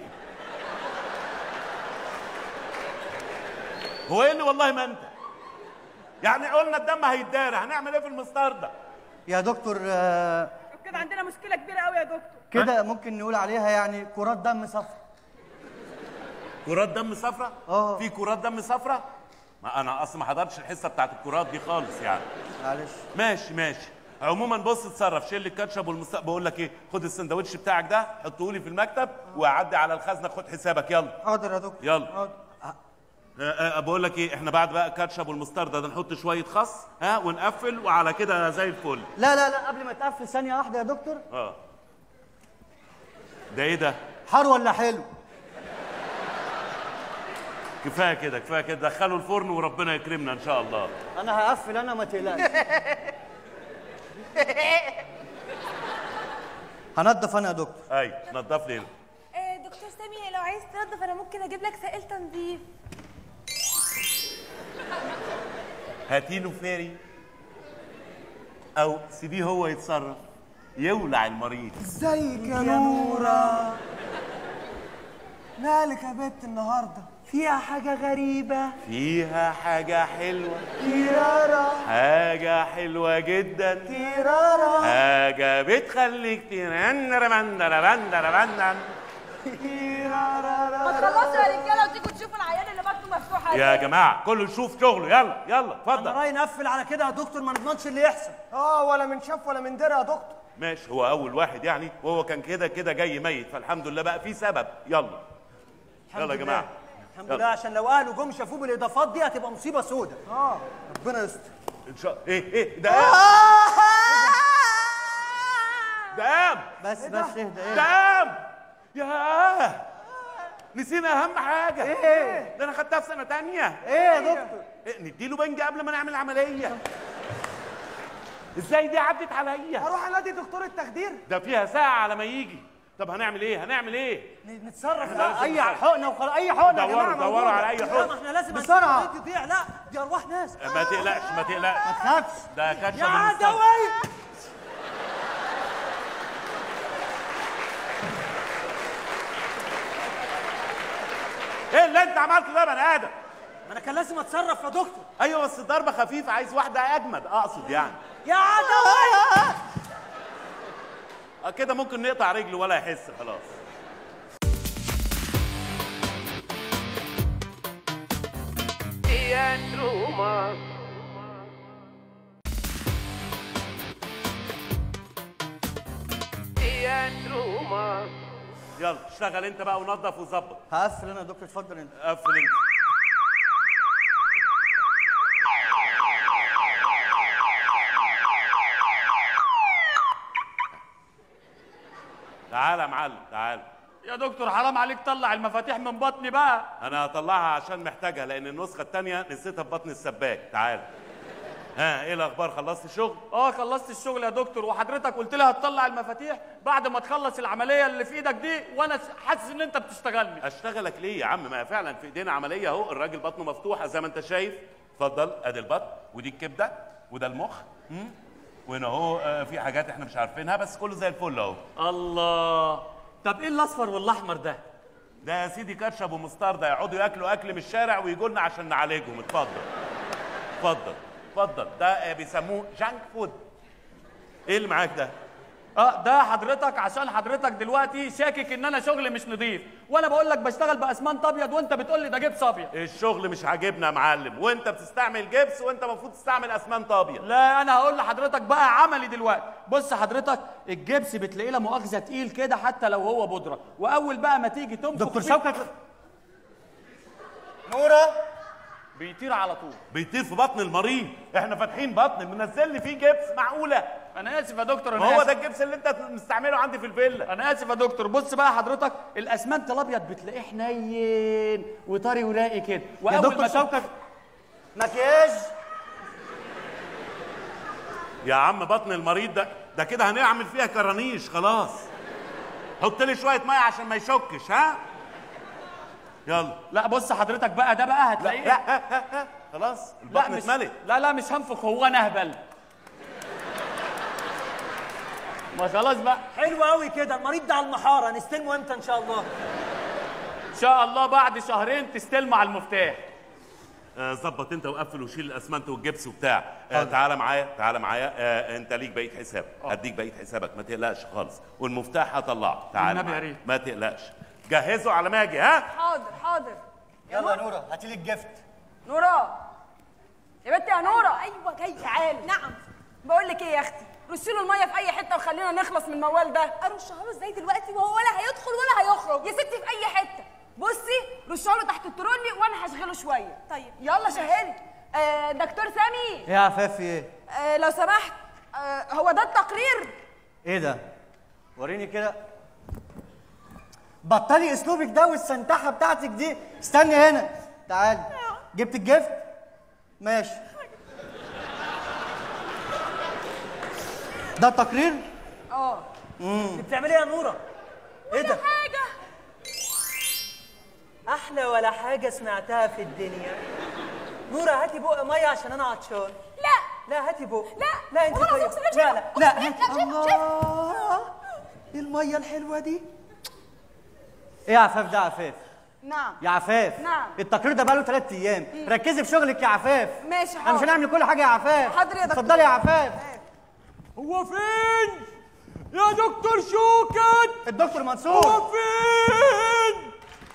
هو ايه اللي والله ما انت يعني قلنا الدم هيتدارى هنعمل ايه في المسطر ده يا دكتور آه، كده عندنا مشكله كبيره قوي يا دكتور كده ممكن نقول عليها يعني كرات دم صفرا كرات دم صفرة آه. في كرات دم صفرة ما انا اصلا ما حضرتش الحصه بتاعت الكرات دي خالص يعني معلش ماشي ماشي عموما بص اتصرف شيل لي الكاتشب والمست بقول لك ايه خد السندوتش بتاعك ده حطه لي في المكتب وعدي على الخزنه خد حسابك يلا حاضر يا دكتور يلا. حاضر. أه أه بقول لك ايه احنا بعد بقى الكاتشب والمستردة ده نحط شويه خس ها ونقفل وعلى كده زي الفل لا لا لا قبل ما تقفل ثانيه واحده يا دكتور اه ده ايه ده حار ولا حلو كفايه كده كفايه كده دخلوا الفرن وربنا يكرمنا ان شاء الله انا هقفل انا ما تقلقش هنضف انا يا دكتور اي نضف لي هنا. آه دكتور سامي لو عايز تنظف انا ممكن اجيب لك سائل تنظيف هاتي له فيري او سيبيه هو يتصرف يولع المريض ازيك يا نورة مالك يا بنت النهارده فيها حاجه غريبه فيها حاجه حلوه كيرارا حاجه حلوه جدا كيرارا حاجه بتخليك ترندر بندر بندر بندر ما تخلصوا يا رجاله وتيجوا تشوفوا العيان اللي بطنه مفتوحه يا دي. جماعه كله يشوف شغله يلا يلا انا اتفضل رايي نقفل على كده يا دكتور ما نضمنش اللي يحصل اه ولا من شاف ولا من درى يا دكتور ماشي هو اول واحد يعني وهو كان كده كده جاي ميت فالحمد لله بقى في سبب يلا يلا يا جماعه الحمد يلا. لله عشان لو اهله جم شافوه بالاضافات دي هتبقى مصيبه سودة اه ربنا يستر ان شاء ايه ايه ده قام ده قام بس بس اهدى ده اهدى قام ياه نسينا اهم حاجه ايه ده انا خدتها في سنه تانية ايه يا دكتور إيه نديله بنج قبل ما نعمل عمليه ازاي دي عدت عليا هروح انادي دكتور التخدير ده فيها ساعه على ما يجي طب هنعمل ايه هنعمل ايه نتصرف إحنا لا لازم اي نتصرف. حقنه وخلاص اي حقنه يا دوروا جماعه دوروا موجودة. على اي لا حقنه ما احنا لازم بسرعة. الحقنة دي تضيع لا دي ارواح ناس ما تقلقش ما تقلقش ما تخافش ده كاتشب يا المستقبل. عدوي ايه اللي انت عملته ده يا بني ادم ما انا كان لازم اتصرف يا دكتور ايوه بس ضربه خفيفه عايز واحده اجمد اقصد يعني يا عدوي آه، كده ممكن نقطع رجله ولا يحس خلاص يلا اشتغل انت بقى ونظف وظبط هقفل انا يا دكتور اتفضل انت قفل انت تعال يا معلم تعال يا دكتور حرام عليك طلع المفاتيح من بطني بقى انا هطلعها عشان محتاجها لان النسخه الثانيه نسيتها في بطن السباك تعال ها ايه الاخبار خلصت الشغل اه خلصت الشغل يا دكتور وحضرتك قلت لي هتطلع المفاتيح بعد ما تخلص العمليه اللي في ايدك دي وانا حاسس ان انت بتشتغلني اشتغلك ليه يا عم ما فعلا في ايدينا عمليه اهو الراجل بطنه مفتوحه زي ما انت شايف اتفضل ادي البطن ودي الكبده وده المخ مم. وهنا اهو آه، في حاجات احنا مش عارفينها بس كله زي الفل اهو الله طب ايه الاصفر والاحمر ده ده يا سيدي كاتشب ومستردة يقعدوا ياكلوا اكل من الشارع ويجوا لنا عشان نعالجهم اتفضل اتفضل اتفضل ده آه، بيسموه جانك فود ايه اللي معاك ده اه ده حضرتك عشان حضرتك دلوقتي شاكك ان انا شغلي مش نظيف وانا بقول لك بشتغل باسمنت ابيض وانت بتقول لي ده جبس ابيض الشغل مش عاجبنا يا معلم وانت بتستعمل جبس وانت المفروض تستعمل اسمنت ابيض لا انا هقول لحضرتك بقى عملي دلوقتي بص حضرتك الجبس بتلاقيه لا مؤاخذه تقيل كده حتى لو هو بودره واول بقى ما تيجي تنفخ دكتور فيه شوكت نورة بيطير على طول بيطير في بطن المريض احنا فاتحين بطن منزل لي فيه جبس معقوله انا اسف يا دكتور ما انا هو آسف. ده الجبس اللي انت مستعمله عندي في الفيلا انا اسف يا دكتور بص بقى حضرتك الاسمنت الابيض بتلاقيه حنين وطري وراقي كده يا واول دكتور ما شوكت مكياج يا عم بطن المريض ده ده كده هنعمل فيها كرانيش خلاص حط لي شويه ميه عشان ما يشكش ها يلا لا بص حضرتك بقى ده بقى هتلاقيه لا ها ها ها خلاص لا البطن مش اتملت لا لا مش هنفخ هو انا اهبل ما خلاص بقى حلو قوي كده المريض ده على المحاره نستلمه امتى ان شاء الله ان شاء الله بعد شهرين تستلموا على المفتاح آه، ظبط انت وقفل وشيل الاسمنت والجبس وبتاع آه تعالى معايا تعالى معايا آه انت ليك بقيه حساب هديك بقيه حسابك ما تقلقش خالص والمفتاح هطلعه تعالى النبي يا معايا. ريت. ما تقلقش جهزوا على ما اجي ها حاضر حاضر يلا يا نوره هاتي لي الجفت نورا يا بنتي يا نورا ايوه جاي تعالي نعم بقول لك ايه يا اختي رشي له الميه في اي حته وخلينا نخلص من الموال ده ارشها له ازاي دلوقتي وهو ولا هيدخل ولا هيخرج يا ستي في اي حته بصي رشها له تحت الترولي وانا هشغله شويه طيب يلا شهلي آه دكتور سامي ايه يا عفاف في ايه آه لو سمحت آه هو ده التقرير ايه ده وريني كده بطلي اسلوبك ده والسنتحه بتاعتك دي استني هنا تعالي جبت الجفت ماشي ده التقرير اه انت بتعملي ايه يا نوره ايه ده حاجه احلى ولا حاجه سمعتها في الدنيا نوره هاتي بق ميه عشان انا عطشان لا لا هاتي بق لا لا انت والله طيب العظيم مش لا كده. لا لا لا، هاتي لا، شوف، الله ايه الميه الحلوه دي ايه يا عفاف ده يا عفاف نعم يا عفاف نعم. التقرير ده بقاله ثلاث ايام ركزي في شغلك يا عفاف ماشي انا مش حاضر هنعمل كل حاجه يا عفاف حاضر يا دكتور. اتفضلي يا عفاف هو فين يا دكتور شوكت الدكتور منصور فين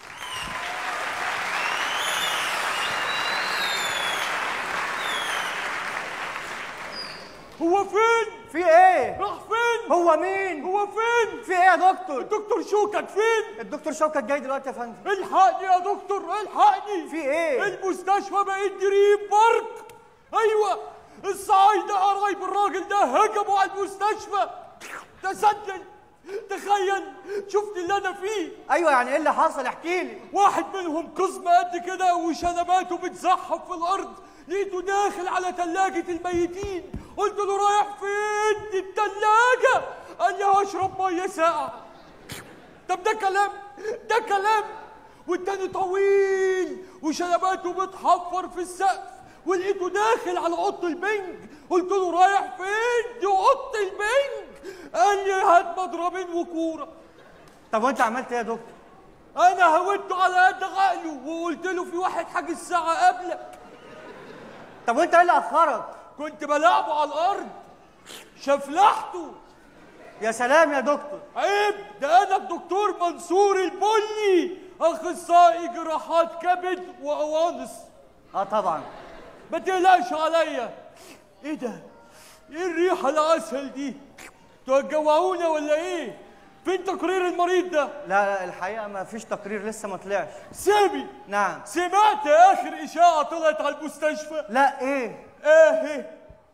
هو فين في ايه راح فين هو مين هو فين في ايه يا دكتور دكتور شوكت فين الدكتور شوكت جاي دلوقتي يا فندم الحقني يا دكتور الحقني في ايه المستشفى بقت دريم بارك ايوه الصعايده قرايب الراجل ده هجموا على المستشفى تسجل تخيل شفت اللي انا فيه ايوه يعني ايه اللي حصل احكي لي واحد منهم قزم قد كده وشنباته بتزحف في الارض لقيته داخل على ثلاجة الميتين قلت له رايح فين دي الثلاجة قال لي هشرب مية ساقعة طب ده كلام ده كلام والتاني طويل وشنباته بتحفر في السقف ولقيته داخل على اوضه البنج قلت له رايح فين دي اوضه البنج قال لي هات مضربين وكوره طب وانت عملت ايه يا دكتور انا هودته على قد عقله وقلت له في واحد حاجز ساعه قبلك طب وانت ايه اللي اخرك كنت بلعبه على الارض شفلحته يا سلام يا دكتور عيب ده انا الدكتور منصور البني اخصائي جراحات كبد وقوانص اه طبعا ما تقلقش عليا ايه ده ايه الريحه العسل دي انتوا هتجوعونا ولا ايه فين تقرير المريض ده لا لا الحقيقه ما فيش تقرير لسه ما طلعش سامي نعم سمعت اخر اشاعه طلعت على المستشفى لا ايه ايه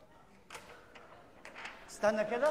استنى كده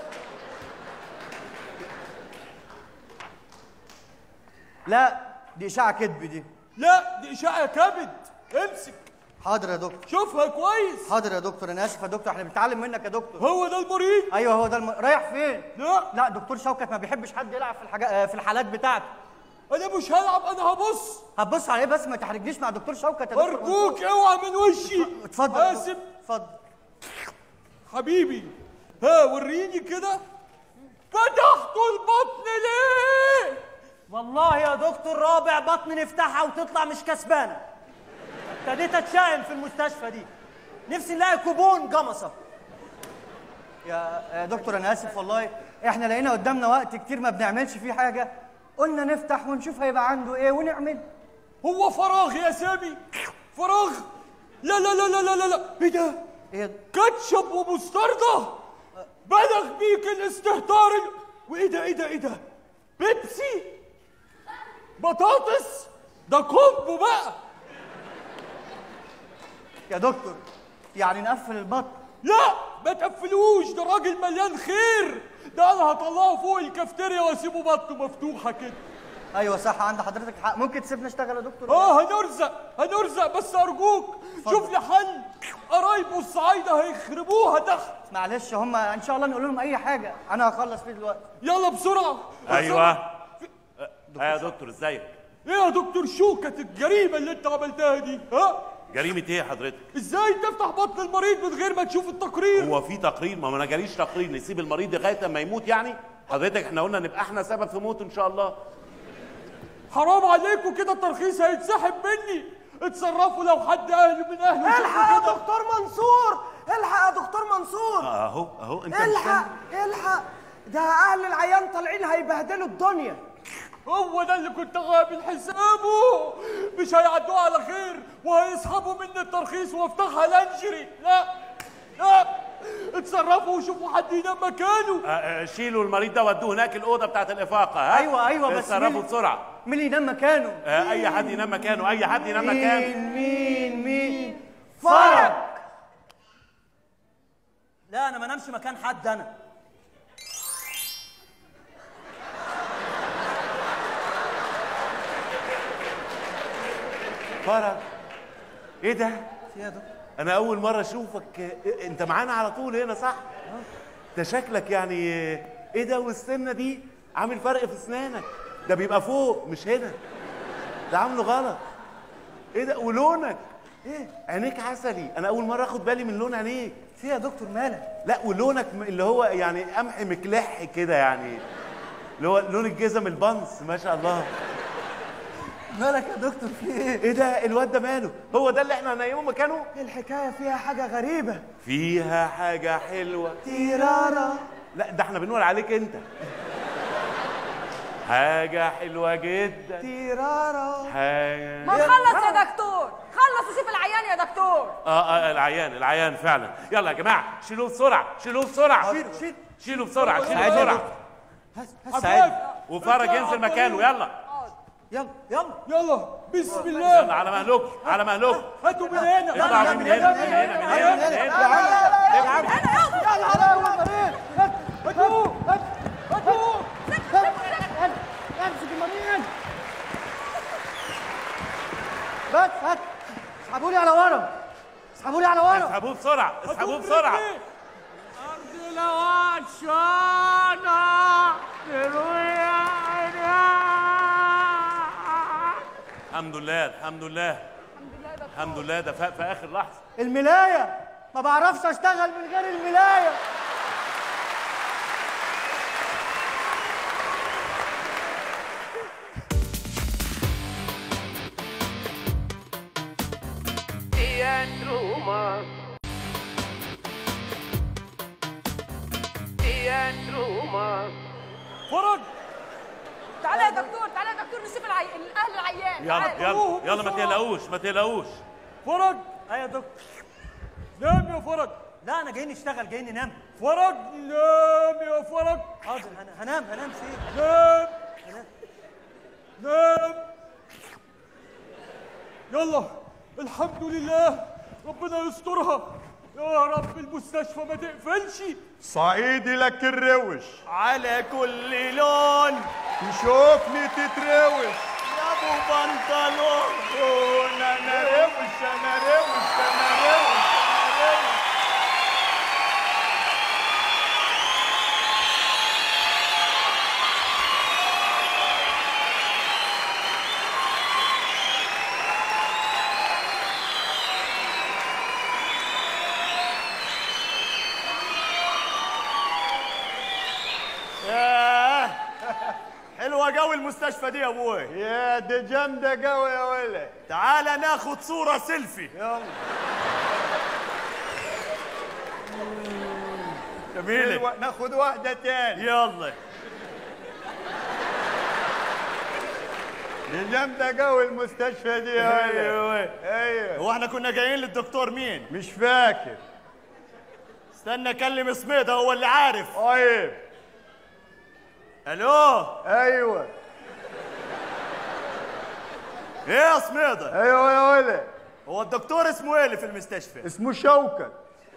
لا دي اشاعه كذب دي لا دي اشاعه كبد امسك حاضر يا دكتور شوفها كويس حاضر يا دكتور انا اسف يا دكتور احنا بنتعلم منك يا دكتور هو ده المريض ايوه هو ده الم... رايح فين لا لا دكتور شوكت ما بيحبش حد يلعب في الحاجات في الحالات بتاعته انا مش هلعب انا هبص هتبص عليه بس ما تحرجنيش مع دكتور شوكت يا دكتور ارجوك اوعى من وشي منصور. اتفضل يا دكتور. اسف اتفضل حبيبي ها وريني كده فتحتوا البطن ليه والله يا دكتور رابع بطن نفتحها وتطلع مش كسبانه ابتديت اتشائم في المستشفى دي نفسي نلاقي كوبون جمصه يا يا دكتور انا اسف والله احنا لقينا قدامنا وقت كتير ما بنعملش فيه حاجه قلنا نفتح ونشوف هيبقى عنده ايه ونعمل هو فراغ يا سامي فراغ لا لا لا لا لا لا, لا. ايه ده ايه كاتشب ومستردة بلغ بيك الاستهتار ال... وايه ده ايه ده ايه ده بيبسي بطاطس ده كومبو بقى يا دكتور يعني نقفل البطن لا ما تقفلوش ده راجل مليان خير ده انا هطلعه فوق الكافتيريا واسيبه بطنه مفتوحه كده ايوه صح عند حضرتك حق ممكن تسيبنا اشتغل يا دكتور اه هنرزق هنرزق بس ارجوك شوف لي حل قرايبه الصعايده هيخربوها تحت معلش هم ان شاء الله نقول لهم اي حاجه انا هخلص فيه دلوقتي يلا بسرعه ايوه بسرعة. اه يا دكتور ازيك ايه يا دكتور شوكة الجريمة اللي انت عملتها دي ها؟ جريمه ايه حضرتك ازاي تفتح بطن المريض من غير ما تشوف التقرير هو في تقرير ما ما جاليش تقرير نسيب المريض لغايه ما يموت يعني حضرتك احنا قلنا نبقى احنا سبب في موته ان شاء الله حرام عليكم كده الترخيص هيتسحب مني اتصرفوا لو حد اهل من اهله شافوا الحق يا كده. دكتور منصور الحق يا دكتور منصور اهو اهو انت مش الحق فاهم؟ الحق ده اهل العيان طالعين هيبهدلوا الدنيا هو ده اللي كنت غابل حسابه مش هيعدوه على خير وهيسحبوا مني الترخيص وافتحها لانجري لا لا اتصرفوا وشوفوا حد ينام مكانه آه، آه، شيلوا المريض ده ودوه هناك الاوضه بتاعت الافاقه ها أيوة، أيوة، بس اتصرفوا مين- بسرعه مين اللي ينام مكانه آه، اي حد ينام مكانه اي حد ينام مكانه مين مين مين فرج لا انا ما نامش مكان حد انا فرج ايه ده يا دكتور انا اول مره اشوفك آه، انت معانا على طول هنا صح ده شكلك يعني آه، ايه ده والسنه دي عامل فرق في اسنانك ده بيبقى فوق مش هنا ده عامله غلط ايه ده ولونك ايه عينيك عسلي انا اول مره اخد بالي من لون عينيك في يا دكتور مالك لا ولونك م- اللي هو يعني قمح مكلح كده يعني اللي هو لون الجزم البنص ما شاء الله مالك يا دكتور في ايه ايه ده الواد ده ماله هو ده اللي احنا هنيمه مكانه الحكايه فيها حاجه غريبه فيها حاجه حلوه تيرارا لا ده احنا بنقول عليك انت حاجه حلوه جدا تيرارا حاجه ما تخلص يا دكتور خلص وشوف العيان يا دكتور اه اه العيان العيان فعلا يلا يا جماعه شيلوه بسرعه شيلوه بسرعه شيل شيل شيلوا بسرعه شيلوا بسرعه حبايب وفرج ينزل مكانه يلا يلا يلا يلا بسم يلا الله على مهلكم على مهلكم هاتوا من هنا اطلعوا من هنا من هنا من هنا من هنا يا نهار أبيض. هاتوه هاتوه امسك المريض بس هات اسحبوا لي على ورا اسحبوا لي على ورا اسحبوه بسرعه اسحبوه بسرعه أرض الوشانة الحمد لله الحمد لله الحمد لله ده فاق في اخر لحظه الملايه ما بعرفش اشتغل من غير الملايه فرج تعالى يا دكتور تعالى يا دكتور نشوف العي... اهل العيان يلا تعالى. يلا يلا ما تقلقوش ما تقلقوش فرج ايوه يا دكتور نام يا فرج لا انا جاي نشتغل جاي ننام فرج نام يا فرج حاضر هن- هنام هنام فين نام نام يلا الحمد لله ربنا يسترها يا رب المستشفى ما تقفلش صعيدي لك الروش على كل لون تشوفني تتروش يا ابو بنطلون انا روش انا روش انا روش انا روش ياه حلوه قوي المستشفى دي يا ابوي يا دي جامده قوي يا ولد تعال ناخد صوره سيلفي يلا جميله حلوة. ناخد واحده تاني يلا دي جامده قوي المستشفى دي يا ولد ايوه ايوه هو احنا كنا جايين للدكتور مين مش فاكر استنى اكلم سميدة هو اللي عارف طيب الو ايوه ايه يا سميدة ايوه يا ولد هو الدكتور اسمه ايه اللي في المستشفى اسمه شوكت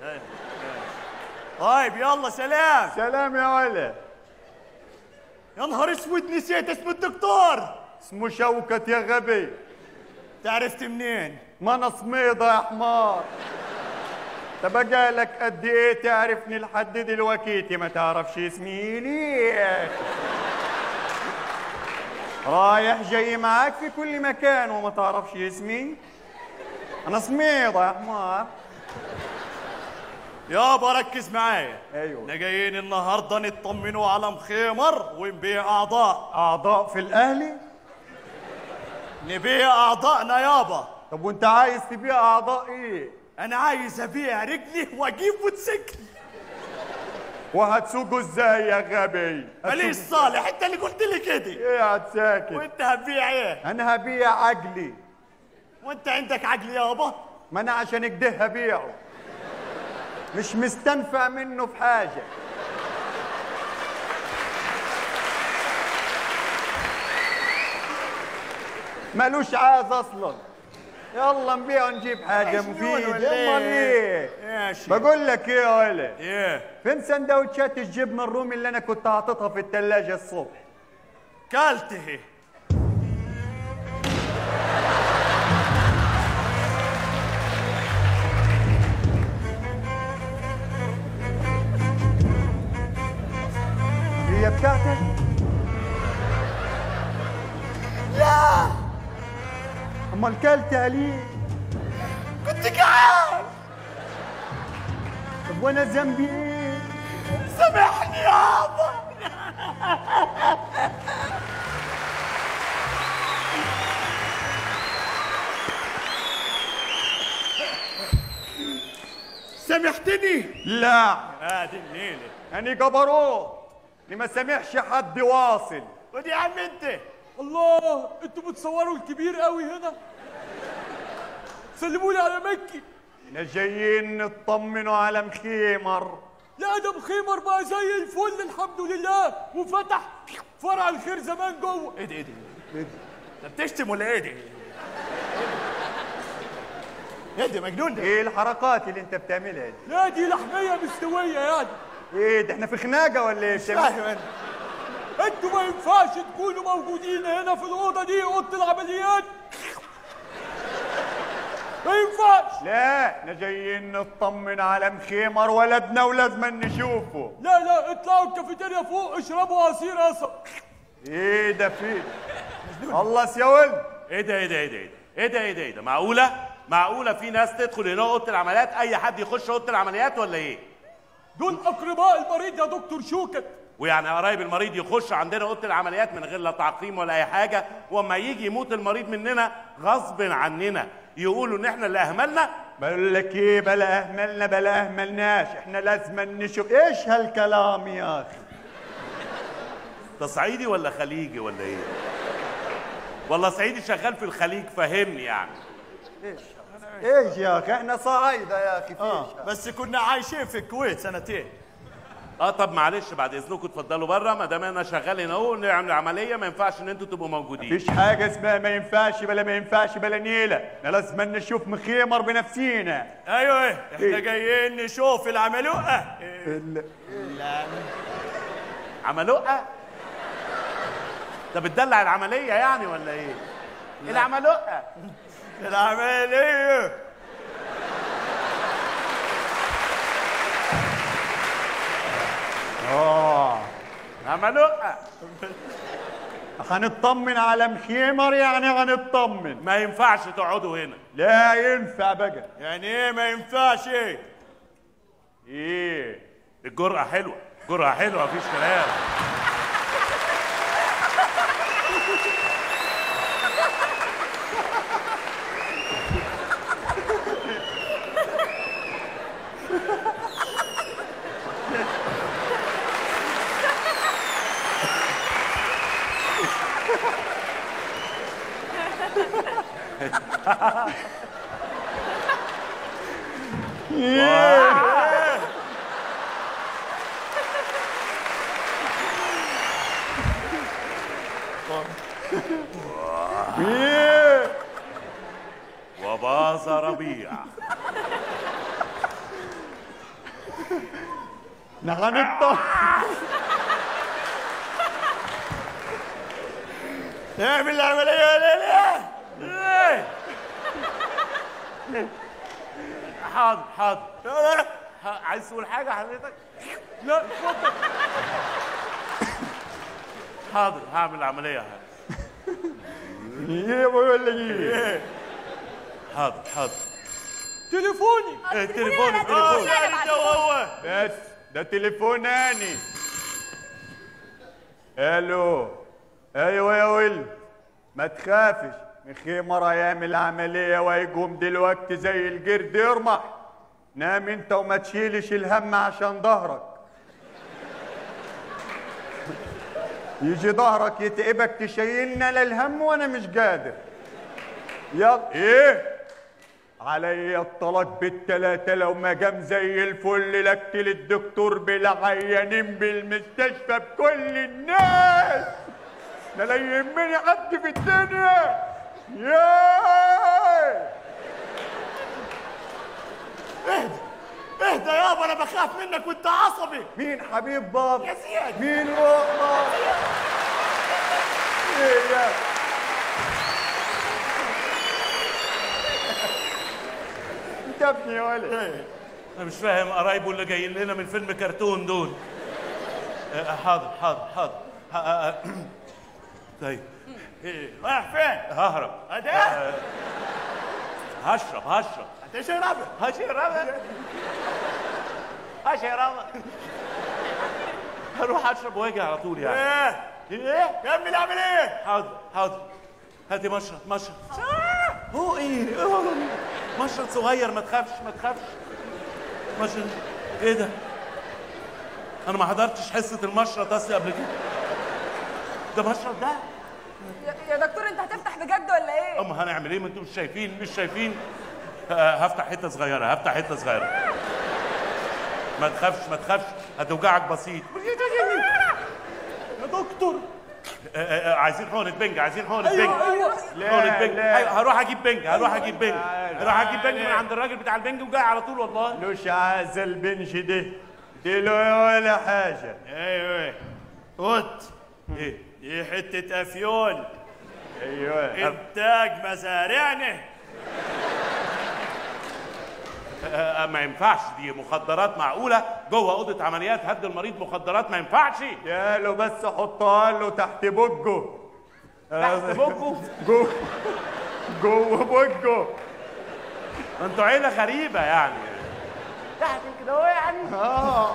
طيب يلا سلام سلام يا ولد يا نهار اسود نسيت اسم الدكتور اسمه شوكت يا غبي تعرفت منين ما انا صميدة يا حمار طب لك قد ايه تعرفني لحد دلوقتي ما تعرفش اسمي ليه رايح جاي معاك في كل مكان وما تعرفش اسمي انا سميضه يا حمار يابا ركز معايا ايوه احنا جايين النهارده نطمنوا على مخيمر ونبيع اعضاء اعضاء في الاهلي نبيع اعضائنا يابا طب وانت عايز تبيع اعضاء ايه انا عايز ابيع رجلي واجيب موتوسيكل وهتسوقه ازاي يا غبي ماليش صالح انت اللي قلت لي كده اقعد ساكت وانت هتبيع ايه انا هبيع عقلي وانت عندك عقل يابا ما انا عشان كده هبيعه مش مستنفع منه في حاجه مالوش عاز اصلا يلا نبيع نجيب حاجه مجنون مفيده ولا امال ايه؟ ايه ماشي بقول لك ايه يا ولد ايه فين سندوتشات الجبنه الرومي اللي انا كنت حاططها في الثلاجه الصبح كلته هي بتاعتك لا امال كلتها ليه كنت جعان طب وانا ذنبي ايه سامحني يابا سامحتني لا هادي الليله أنا جبروت اللي ما سامحش حد واصل ودي يا عم انت الله انتوا بتصوروا الكبير قوي هنا سلموا لي على مكي احنا جايين نطمنوا على مخيمر لا ده مخيمر بقى زي الفل الحمد لله وفتح فرع الخير زمان جوه ايه ده ايه ده ايه ده بتشتم ولا ايه ده ايه ده مجنون ده ايه الحركات اللي انت بتعملها دي لا دي لحميه مستويه يعني ايه ده احنا في خناقه ولا ايه بتعمل- فاهم انا انتوا ما ينفعش تكونوا موجودين هنا في الاوضه دي اوضه العمليات ما ينفعش لا احنا جايين نطمن على مخيمر ولدنا ولازم نشوفه لا لا اطلعوا الكافيتيريا فوق اشربوا عصير قصب ايه ده فين خلص يا ولد ايه ده ايه ده ايه ده ايه ده ايه ده ايه ده معقوله معقوله في ناس تدخل هنا اوضه العمليات اي حد يخش اوضه العمليات ولا ايه دول اقرباء المريض يا دكتور شوكت ويعني قرايب المريض يخش عندنا اوضه العمليات من غير لا تعقيم ولا اي حاجه واما يجي يموت المريض مننا غصب عننا يقولوا ان احنا اللي اهملنا بقول لك ايه بلا اهملنا بلا اهملناش احنا لازم نشوف ايش هالكلام يا اخي ده صعيدي ولا خليجي ولا ايه والله صعيدي شغال في الخليج فهمني يعني ايش يا اخي احنا صعايده يا اخي اه فيش بس كنا عايشين في الكويت سنتين اه طب معلش بعد اذنكم اتفضلوا بره ما دام انا شغال هنا اهو نعمل عمليه ما ينفعش ان انتوا تبقوا موجودين فيش حاجه اسمها ما ينفعش بلا ما ينفعش بلا نيله احنا لازم نشوف مخيمر بنفسينا ايوه ايه احنا إيه؟ جايين نشوف العملوقه ال- عملوقه طب بتدلع العمليه يعني ولا ايه العملوقه العمليه اه عملوقه هنطمن على مخيمر يعني هنطمن ما ينفعش تقعدوا هنا لا ينفع بقى يعني ايه ما ينفعش ايه ايه الجرأة حلوة جرأة حلوة مفيش كلام ايه وباظ ربيع احنا هنطمن اعمل العمليه يا ليلى إيه؟ حاضر حاضر ح- عايز تقول حاجة حضرتك؟ لا اتفضل حاضر هعمل العملية ايه بقول لك ايه حاضر حاضر تليفوني آه، التليفون أنا التليفون تليفوني أنا بعد هو بس ده تليفوناني الو ايوه يا ولد ما تخافش مخيمر هيعمل عملية وهيقوم دلوقتي زي الجرد يرمح نام انت وما تشيلش الهم عشان ظهرك يجي ظهرك يتعبك تشيلنا للهم وانا مش قادر يلا ايه علي الطلاق بالتلاتة لو ما جام زي الفل لكتل الدكتور بالعيانين بالمستشفى بكل الناس ده لا يهمني حد في الدنيا ياي اهدى يابا انا بخاف منك وانت عصبي مين حبيب بابا يا زياد مين روح بابا ايه يا انت ابني يا ولد انا مش فاهم قرايبه اللي جايين لنا من فيلم كرتون دول آه، حاضر حاضر حاضر ه- آه، آه، طيب ايه رايح فين؟ ههرب أده؟ آه، هشرب هشرب هتشرب هشرب هشرب هروح اشرب واجي على طول يعني ايه ايه كمل اعمل ايه؟ حاضر حاضر هاتي مشرط مشرط هو ايه هو مشرط صغير ما تخافش ما تخافش مشرط ايه ده انا ما حضرتش حصه المشرط اصلي قبل كده ده مشرط ده يا- يا دكتور انت هتفتح بجد ولا ايه اما هنعمل ايه ما انتوا مش شايفين مش شايفين آه، هفتح حته صغيره هفتح حته صغيره ما تخافش ما تخافش هتوجعك بسيط يا دكتور آه، آه، آه، عايزين حقنه بنج عايزين حقنه بنج ايوه ايوه حقنه بنج لا. أيوة، هروح اجيب بنج هروح اجيب بنج تعال، هروح اجيب بنج تعال. من عند الراجل بتاع البنج وجاي على طول والله لوش عايز البنج ده دي له ولا حاجة ايوه خد ايه دي حتة افيون ايوه انتاج مزارعنا آه، آه، ما ينفعش دي مخدرات معقوله جوه اوضه عمليات هد المريض مخدرات ما ينفعش قالوا بس حطها له تحت بوجه تحت بوجه جوه جوه بوجه انتوا عيله غريبه يعني تحت كده هو يعني اه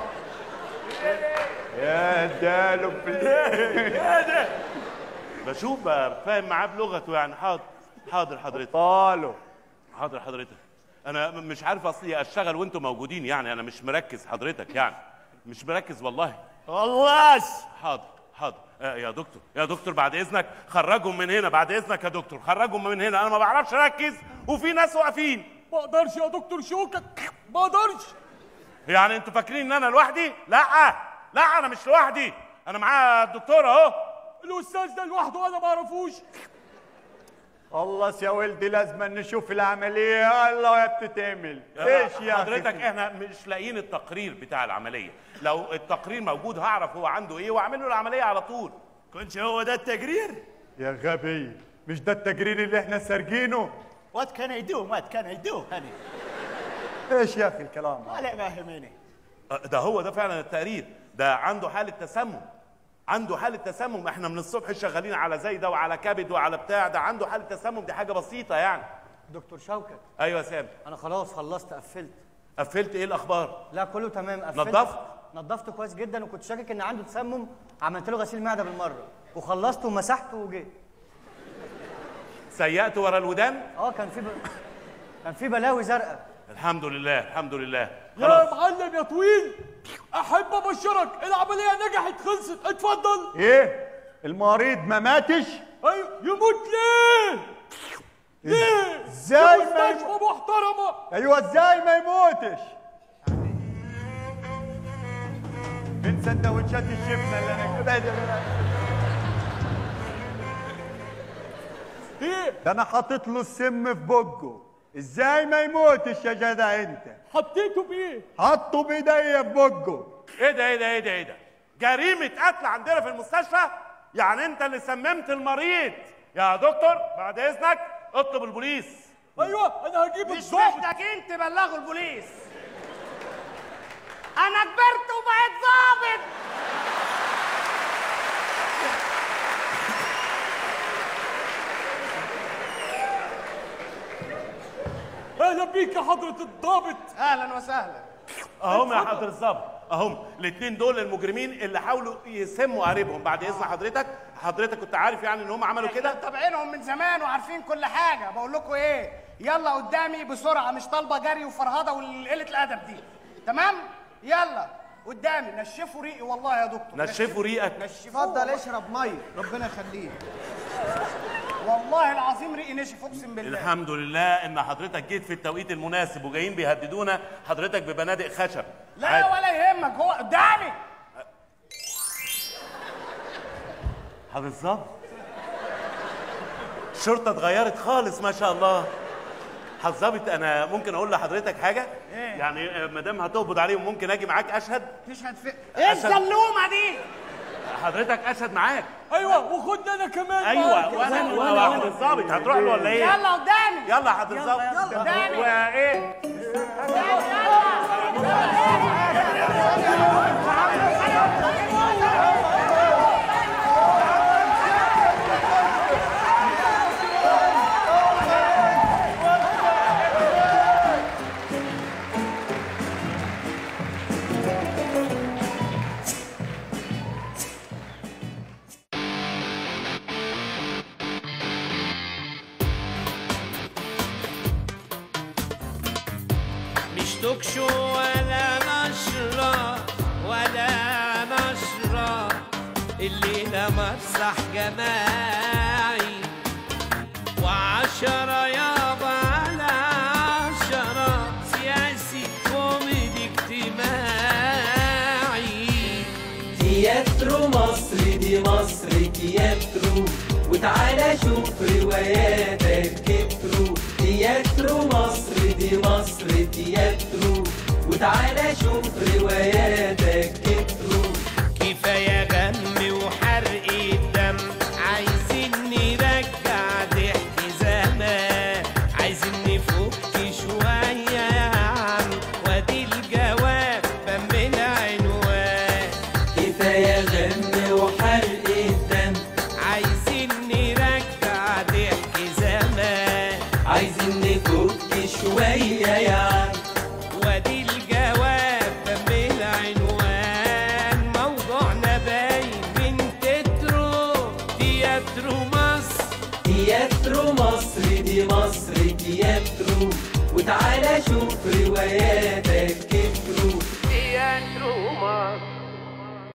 يا دالو في بشوف بقى فاهم معاه بلغته يعني حاضر حاضر حضرتك طالو حاضر حضرتك انا م- مش عارف اصلي اشتغل وانتوا موجودين يعني انا مش مركز حضرتك يعني مش مركز والله خلاص حاضر حاضر آه يا دكتور يا دكتور بعد اذنك خرجهم من هنا بعد اذنك يا دكتور خرجهم من هنا انا ما بعرفش اركز وفي ناس واقفين ما اقدرش يا دكتور شوكك ما اقدرش يعني انتوا فاكرين ان انا لوحدي لا لا انا مش لوحدي انا معايا الدكتور اهو الاستاذ ده لوحده انا ما اعرفوش خلص يا ولدي لازم نشوف العملية الله يا بتتعمل ايش يا أخي؟ حضرتك احنا مش لاقيين التقرير بتاع العمليه لو التقرير موجود هعرف هو عنده ايه واعمل له العمليه على طول كنت هو ده التقرير يا غبي مش ده التقرير اللي احنا سارقينه What can I do? What can I do, honey? ايش يا اخي الكلام هذا؟ ولا فاهميني آه، ده هو ده فعلا التقرير ده عنده حاله تسمم عنده حاله تسمم احنا من الصبح شغالين على زايده وعلى كبد وعلى بتاع ده عنده حاله تسمم دي حاجه بسيطه يعني دكتور شوكت ايوه يا سامي انا خلاص خلصت قفلت قفلت ايه الاخبار لا كله تمام قفلت نظفت؟ نظفت كويس جدا وكنت شاكك ان عنده تسمم عملت له غسيل معده بالمره وخلصت ومسحته وجيت سيأت ورا الودان اه كان في ب... كان في بلاوي زرقاء الحمد لله الحمد لله يا خلاص معلم يا طويل احب ابشرك العمليه نجحت خلصت اتفضل ايه المريض ما ماتش ايوه يموت ليه ليه ازاي في ما مستشفى محترمه ايوه ازاي ما يموتش من سندوتشات الجبنه اللي انا ايه ده انا حاطط له السم في بقه ازاي ما يموتش يا جدع انت حطيته بايه حطه بايديا في بقه ايه ده ايه ده ايه ده ايه ده جريمه قتل عندنا في المستشفى يعني انت اللي سممت المريض يا دكتور بعد اذنك اطلب البوليس ايوه انا هجيب مش الضابط محتاجين تبلغوا البوليس انا كبرت وبقيت ظابط يا اهلا بيك يا حضره الضابط اهلا وسهلا اهم يا حضرة الظابط اهم الاثنين دول المجرمين اللي حاولوا يسموا قريبهم بعد اذن حضرتك حضرتك كنت عارف يعني ان هم عملوا كده متابعينهم من زمان وعارفين كل حاجه بقول لكم ايه يلا قدامي بسرعه مش طالبه جري وفرهده وقله الادب دي تمام يلا قدامي نشفوا ريقي والله يا دكتور نشفوا ريقك نشفوه اتفضل اشرب ميه ربنا يخليك والله العظيم ريقي نشف اقسم بالله الحمد لله ان حضرتك جيت في التوقيت المناسب وجايين بيهددونا حضرتك ببنادق خشب لا عادي. ولا يهمك هو قدامي حضرة الظابط الشرطة اتغيرت خالص ما شاء الله حضرة الظابط انا ممكن اقول لحضرتك حاجة؟ إيه؟ يعني ما دام هتقبض عليهم ممكن اجي معاك اشهد؟ تشهد في ايه الزلومه دي حضرتك اشهد معاك ايوه وخدنا انا كمان ايوه معاك. وانا وانا حضرة الظابط هتروح له ولا ايه؟ يلا قدامي يلا يا حضرة الظابط قدامي وايه؟ مش توكشو ولا نشرة ولا نشرة الليلة مسرح جماعي وعشرة يابا على عشرة سياسي كوميدي اجتماعي تياترو مصر دي مصر تياترو وتعالى شوف رواياتك كترو تياترو مصر دي مصر تياترو وتعالى شوف رواياتك كترو كفاية غم وحرق الدم عايزين نرجع ضحك زمان عايزين نفك شوية يا عم وادي الجواب بم العنوان كفاية غم وحرق الدم عايزين نرجع ضحك زمان عايزين نفك شوية يا عم وادي الجواب بم العنوان موضوعنا باين من تترو تياترو مصر تياترو مصر دي مصر تياترو وتعالى شوف رواياتك كترو تياترو